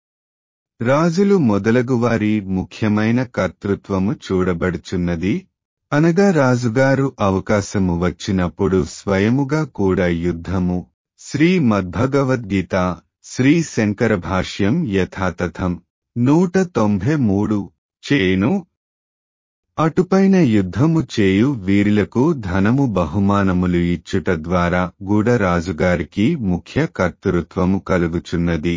రాజులు మొదలగువారి ముఖ్యమైన కర్తృత్వము చూడబడుచున్నది అనగా రాజుగారు అవకాశము వచ్చినప్పుడు స్వయముగా కూడా యుద్ధము శ్రీ మద్భగవద్గీత శ్రీ శంకర భాష్యం యథాతథం నూట తొంభై మూడు చేను అటుపైన యుద్ధము చేయు వీరులకు ధనము బహుమానములు ఇచ్చుట ద్వారా గూఢరాజుగారికి ముఖ్య కర్తృత్వము కలుగుచున్నది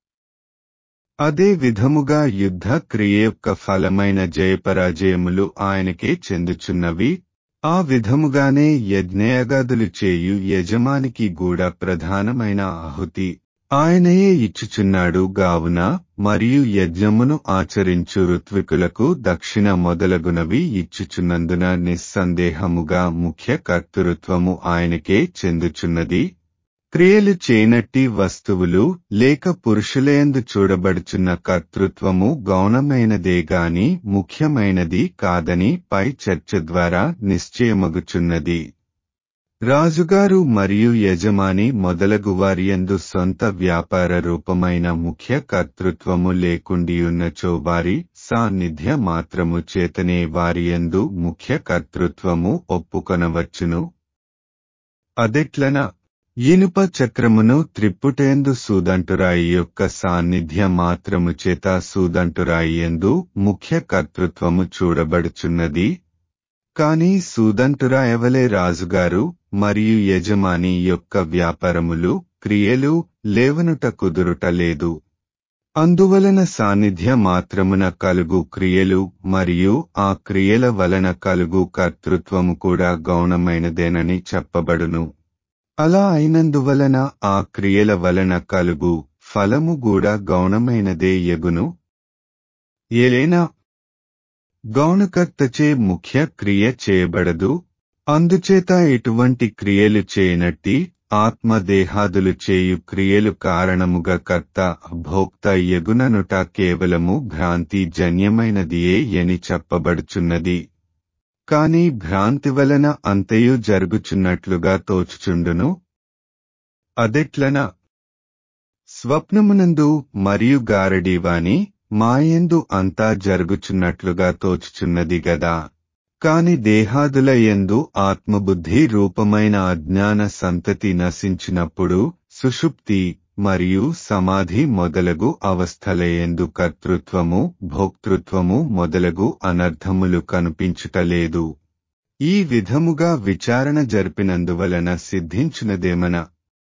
అదే విధముగా యుద్ధ క్రియ యొక్క ఫలమైన జయపరాజయములు ఆయనకే చెందుచున్నవి ఆ విధముగానే యజ్ఞయాగాదులు చేయు యజమానికి కూడా ప్రధానమైన ఆహుతి ఆయనయే ఇచ్చుచున్నాడు గావున మరియు యజ్ఞమును ఆచరించు ఋత్వికులకు దక్షిణ మొదలగునవి ఇచ్చుచున్నందున నిస్సందేహముగా ముఖ్య కర్తృత్వము ఆయనకే చెందుచున్నది క్రియలు చేయనట్టి వస్తువులు లేక పురుషులయందు చూడబడుచున్న కర్తృత్వము గౌణమైనదే గాని ముఖ్యమైనది కాదని పై చర్చ ద్వారా నిశ్చయమగుచున్నది రాజుగారు మరియు యజమాని మొదలగు వారియందు సొంత వ్యాపార రూపమైన ముఖ్య కర్తృత్వము లేకుండియున్నచో వారి సాన్నిధ్య మాత్రము చేతనే వారియందు ముఖ్య కర్తృత్వము ఒప్పుకొనవచ్చును అదెట్లన ఇనుప చక్రమును త్రిప్పుటేందు సూదంటురాయి యొక్క సాన్నిధ్య మాత్రము చేత సూదంటురాయి ఎందు ముఖ్య కర్తృత్వము చూడబడుచున్నది కాని సూదంటురాయవలే రాజుగారు మరియు యజమాని యొక్క వ్యాపారములు క్రియలు లేవనుట కుదురుట లేదు అందువలన సాన్నిధ్య మాత్రమున కలుగు క్రియలు మరియు ఆ క్రియల వలన కలుగు కర్తృత్వము కూడా గౌణమైనదేనని చెప్పబడును అలా అయినందువలన ఆ క్రియల వలన కలుగు ఫలము కూడా గౌణమైనదే యగును ఏలైనా గౌణకర్తచే ముఖ్య క్రియ చేయబడదు అందుచేత ఎటువంటి క్రియలు చేయనట్టి ఆత్మదేహాదులు చేయు క్రియలు కారణముగా కర్త భోక్త యగుననుట కేవలము భ్రాంతి జన్యమైనదియే అని చెప్పబడుచున్నది కాని భ్రాంతి వలన అంతయు జరుగుచున్నట్లుగా తోచుచుండును అదెట్లన స్వప్నమునందు మరియు గారడీవాని మాయందు అంతా జరుగుచున్నట్లుగా తోచుచున్నది గదా కాని దేహాదుల యందు ఆత్మబుద్ధి రూపమైన అజ్ఞాన సంతతి నశించినప్పుడు సుషుప్తి మరియు సమాధి మొదలగు అవస్థలయందు కర్తృత్వము భోక్తృత్వము మొదలగు అనర్థములు కనిపించుటలేదు ఈ విధముగా విచారణ జరిపినందువలన సిద్ధించినదేమన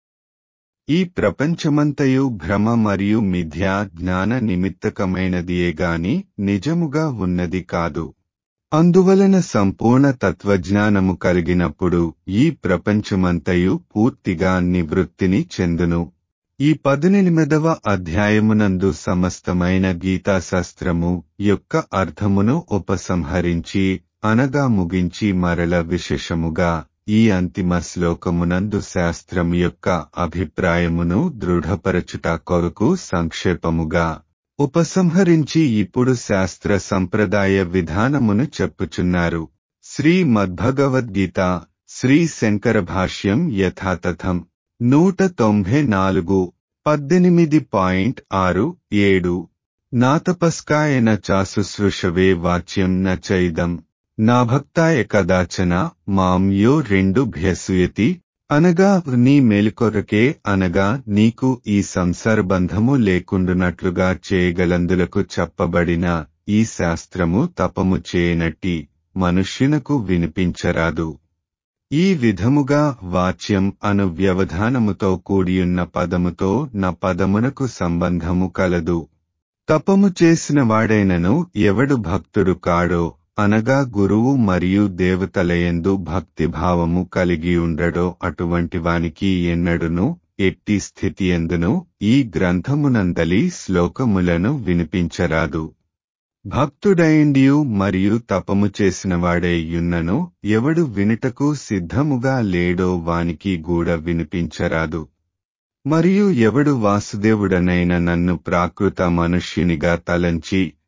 ఈ ప్రపంచమంతయు భ్రమ మరియు మిథ్యా జ్ఞాన నిమిత్తకమైనదియే గాని నిజముగా ఉన్నది కాదు అందువలన సంపూర్ణ తత్వజ్ఞానము కలిగినప్పుడు ఈ ప్రపంచమంతయు పూర్తిగా నివృత్తిని చెందును ఈ పదునెనిమిదవ అధ్యాయమునందు సమస్తమైన గీతాశాస్త్రము యొక్క అర్థమును ఉపసంహరించి అనగా ముగించి మరల విశేషముగా ఈ అంతిమ శ్లోకమునందు శాస్త్రం యొక్క అభిప్రాయమును దృఢపరచుట కొరకు సంక్షేపముగా ఉపసంహరించి ఇప్పుడు శాస్త్ర సంప్రదాయ విధానమును చెప్పుచున్నారు శ్రీ మద్భగవద్గీత శ్రీ శంకర భాష్యం యథాతథం నూట తొంభై నాలుగు పద్దెనిమిది పాయింట్ ఆరు ఏడు నాతపస్కాయన చాశుశ్రూషవే వాచ్యం న చైదం నా భక్తాయ కదాచన మాం యో రెండు భ్యసూయతి అనగా నీ మేలుకొరకే అనగా నీకు ఈ సంసార బంధము లేకుండునట్లుగా చేయగలందులకు చెప్పబడిన ఈ శాస్త్రము తపము చేయనట్టి మనుష్యునకు వినిపించరాదు ఈ విధముగా వాచ్యం అను వ్యవధానముతో కూడియున్న పదముతో నా పదమునకు సంబంధము కలదు తపము చేసిన వాడైనను ఎవడు భక్తుడు కాడో అనగా గురువు మరియు దేవతలయందు భక్తిభావము కలిగి ఉండడో అటువంటి వానికి ఎన్నడును ఎట్టి స్థితి ఎందును ఈ గ్రంథమునందలి శ్లోకములను వినిపించరాదు భక్తుడైండియు మరియు తపము చేసిన వాడైయున్నను ఎవడు వినుటకు సిద్ధముగా లేడో వానికి గూడ వినిపించరాదు మరియు ఎవడు వాసుదేవుడనైన నన్ను ప్రాకృత మనుష్యునిగా తలంచి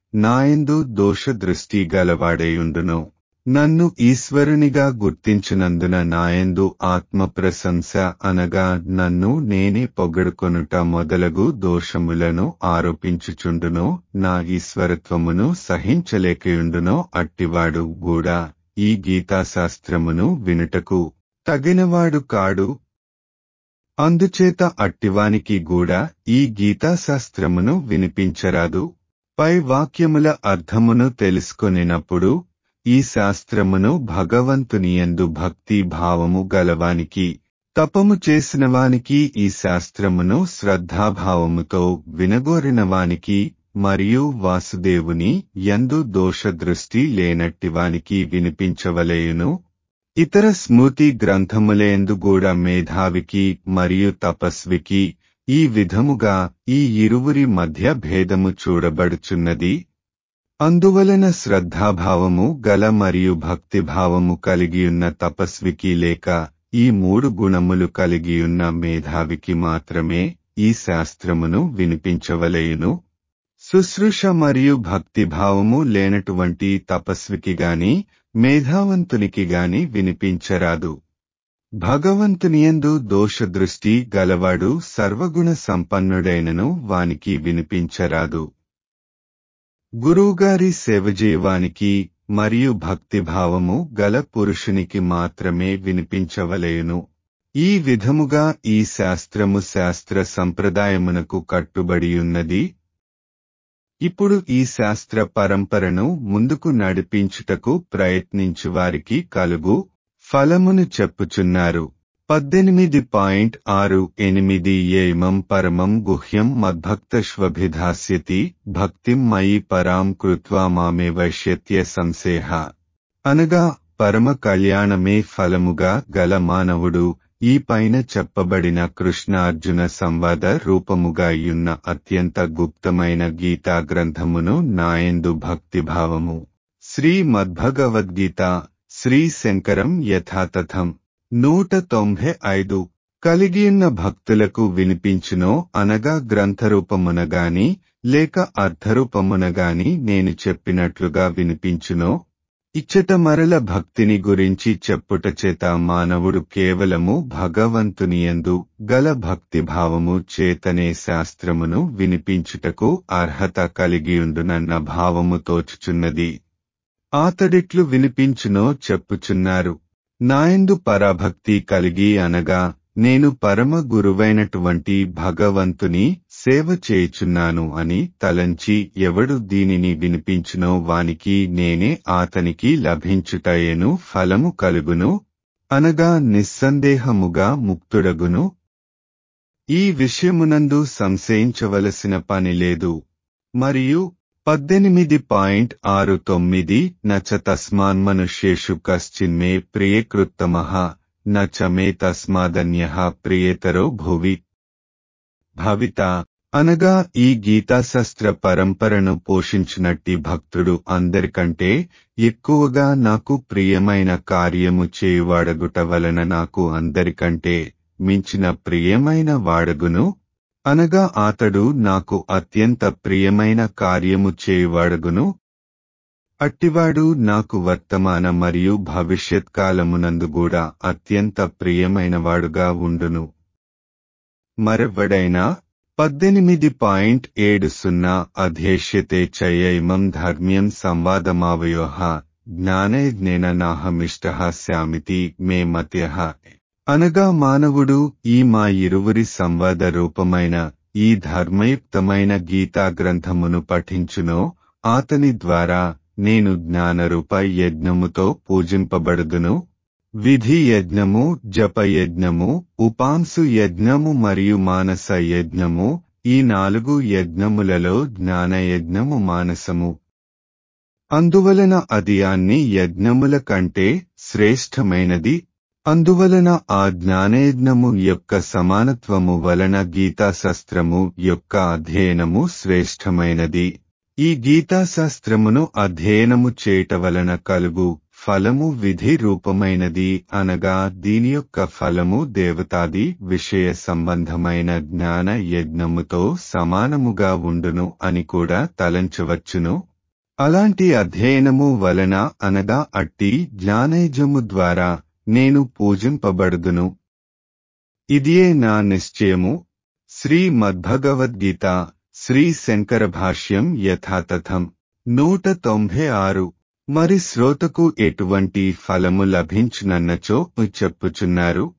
నాయందు దోషదృష్టి గలవాడేయుండును నన్ను ఈశ్వరునిగా గుర్తించినందున నాయందు ఆత్మ ప్రశంస అనగా నన్ను నేనే పొగడుకొనుట మొదలగు దోషములను ఆరోపించుచుండునో నా ఈశ్వరత్వమును సహించలేకయుండునో అట్టివాడు కూడా ఈ గీతాశాస్త్రమును వినుటకు తగినవాడు కాడు అందుచేత అట్టివానికి కూడా ఈ గీతాశాస్త్రమును వినిపించరాదు పై వాక్యముల అర్థమును తెలుసుకొనినప్పుడు ఈ శాస్త్రమును భగవంతునియందు భక్తి భావము గలవానికి తపము చేసినవానికి ఈ శాస్త్రమును శ్రద్ధాభావముతో వినగోరినవానికి మరియు వాసుదేవుని యందు దోషదృష్టి లేనట్టివానికి వినిపించవలేయును ఇతర స్మృతి గ్రంథములేందు కూడా మేధావికి మరియు తపస్వికి ఈ విధముగా ఈ ఇరువురి మధ్య భేదము చూడబడుచున్నది అందువలన శ్రద్ధాభావము గల మరియు భక్తిభావము కలిగియున్న తపస్వికి లేక ఈ మూడు గుణములు కలిగియున్న మేధావికి మాత్రమే ఈ శాస్త్రమును వినిపించవలేయును శుశ్రూష మరియు భక్తిభావము లేనటువంటి తపస్వికి గాని మేధావంతునికి గాని వినిపించరాదు భగవంతునియందు దోషదృష్టి గలవాడు సర్వగుణ సంపన్నుడైనను వానికి వినిపించరాదు గురువుగారి సేవజేయవానికి మరియు భక్తిభావము గల పురుషునికి మాత్రమే వినిపించవలేయును ఈ విధముగా ఈ శాస్త్రము శాస్త్ర సంప్రదాయమునకు కట్టుబడియున్నది ఇప్పుడు ఈ శాస్త్ర పరంపరను ముందుకు నడిపించుటకు ప్రయత్నించు వారికి కలుగు ఫలమును చెప్పుచున్నారు పద్దెనిమిది పాయింట్ ఆరు ఎనిమిది ఏమం పరమం గుహ్యం మద్భక్తశ్వభిధాస్యతి భక్తిం మయి పరాం కృత్వా మామే వైశ్యత్య సంశేహ అనగా పరమ కళ్యాణమే ఫలముగా గల మానవుడు ఈ పైన చెప్పబడిన కృష్ణార్జున సంవాద రూపముగా యున్న అత్యంత గుప్తమైన గీతా గ్రంథమును నాయందు భక్తిభావము శ్రీ మద్భగవద్గీత శ్రీ శంకరం యథాతథం నూట తొంభై ఐదు కలిగియున్న భక్తులకు వినిపించునో అనగా గ్రంథరూపమునగాని లేక అర్థరూపమునగాని నేను చెప్పినట్లుగా వినిపించునో ఇచ్చట మరల భక్తిని గురించి చెప్పుట చేత మానవుడు కేవలము భగవంతునియందు గల భక్తిభావము చేతనే శాస్త్రమును వినిపించుటకు అర్హత కలిగియుండునన్న భావము తోచుచున్నది ఆతడిట్లు వినిపించునో చెప్పుచున్నారు నాయందు పరాభక్తి కలిగి అనగా నేను పరమ గురువైనటువంటి భగవంతుని సేవ చేయుచున్నాను అని తలంచి ఎవడు దీనిని వినిపించునో వానికి నేనే ఆతనికి లభించుటయేను ఫలము కలుగును అనగా నిస్సందేహముగా ముక్తుడగును ఈ విషయమునందు సంశయించవలసిన పని లేదు మరియు పద్దెనిమిది పాయింట్ ఆరు తొమ్మిది నచ తస్మాన్మనుష్యేషు కశ్చిన్మే ప్రియకృత్తమః నచ మే తస్మాదన్య ప్రియేతరో భువి భవిత అనగా ఈ గీతాశాస్త్ర పరంపరను పోషించినట్టి భక్తుడు అందరికంటే ఎక్కువగా నాకు ప్రియమైన కార్యము చేయువాడగుట వలన నాకు అందరికంటే మించిన ప్రియమైన వాడగును అనగా అతడు నాకు అత్యంత ప్రియమైన కార్యము చేయువాడగును అట్టివాడు నాకు వర్తమాన మరియు భవిష్యత్ కాలమునందు కూడా అత్యంత ప్రియమైనవాడుగా ఉండును మరెవ్వడైనా పద్దెనిమిది పాయింట్ ఏడు సున్నా అధ్యేష్యతే చయైమం ధర్మ్యం సంవాదమావయోహ జ్ఞానయజ్ఞేన నాహమిష్ట శామితి మే మత్య అనగా మానవుడు ఈ మా ఇరువురి సంవాద రూపమైన ఈ ధర్మయుక్తమైన గీతా గ్రంథమును పఠించునో ఆతని ద్వారా నేను జ్ఞానరూప యజ్ఞముతో పూజింపబడుదును విధి యజ్ఞము జప యజ్ఞము ఉపాంసు యజ్ఞము మరియు మానస యజ్ఞము ఈ నాలుగు యజ్ఞములలో జ్ఞాన యజ్ఞము మానసము అందువలన అది అన్ని యజ్ఞముల కంటే శ్రేష్టమైనది అందువలన ఆ జ్ఞానయజ్ఞము యొక్క సమానత్వము వలన గీతాశాస్త్రము యొక్క అధ్యయనము శ్రేష్టమైనది ఈ గీతాశాస్త్రమును అధ్యయనము చేయట వలన కలుగు ఫలము విధి రూపమైనది అనగా దీని యొక్క ఫలము దేవతాది విషయ సంబంధమైన జ్ఞాన యజ్ఞముతో సమానముగా ఉండును అని కూడా తలంచవచ్చును అలాంటి అధ్యయనము వలన అనగా అట్టి జ్ఞానైజము ద్వారా నేను పూజింపబడుదును ఇదియే నా నిశ్చయము శ్రీ మద్భగవద్గీత శ్రీ శంకర భాష్యం యథాతథం నూట తొంభై ఆరు మరి శ్రోతకు ఎటువంటి ఫలము లభించునన్నచో చెప్పుచున్నారు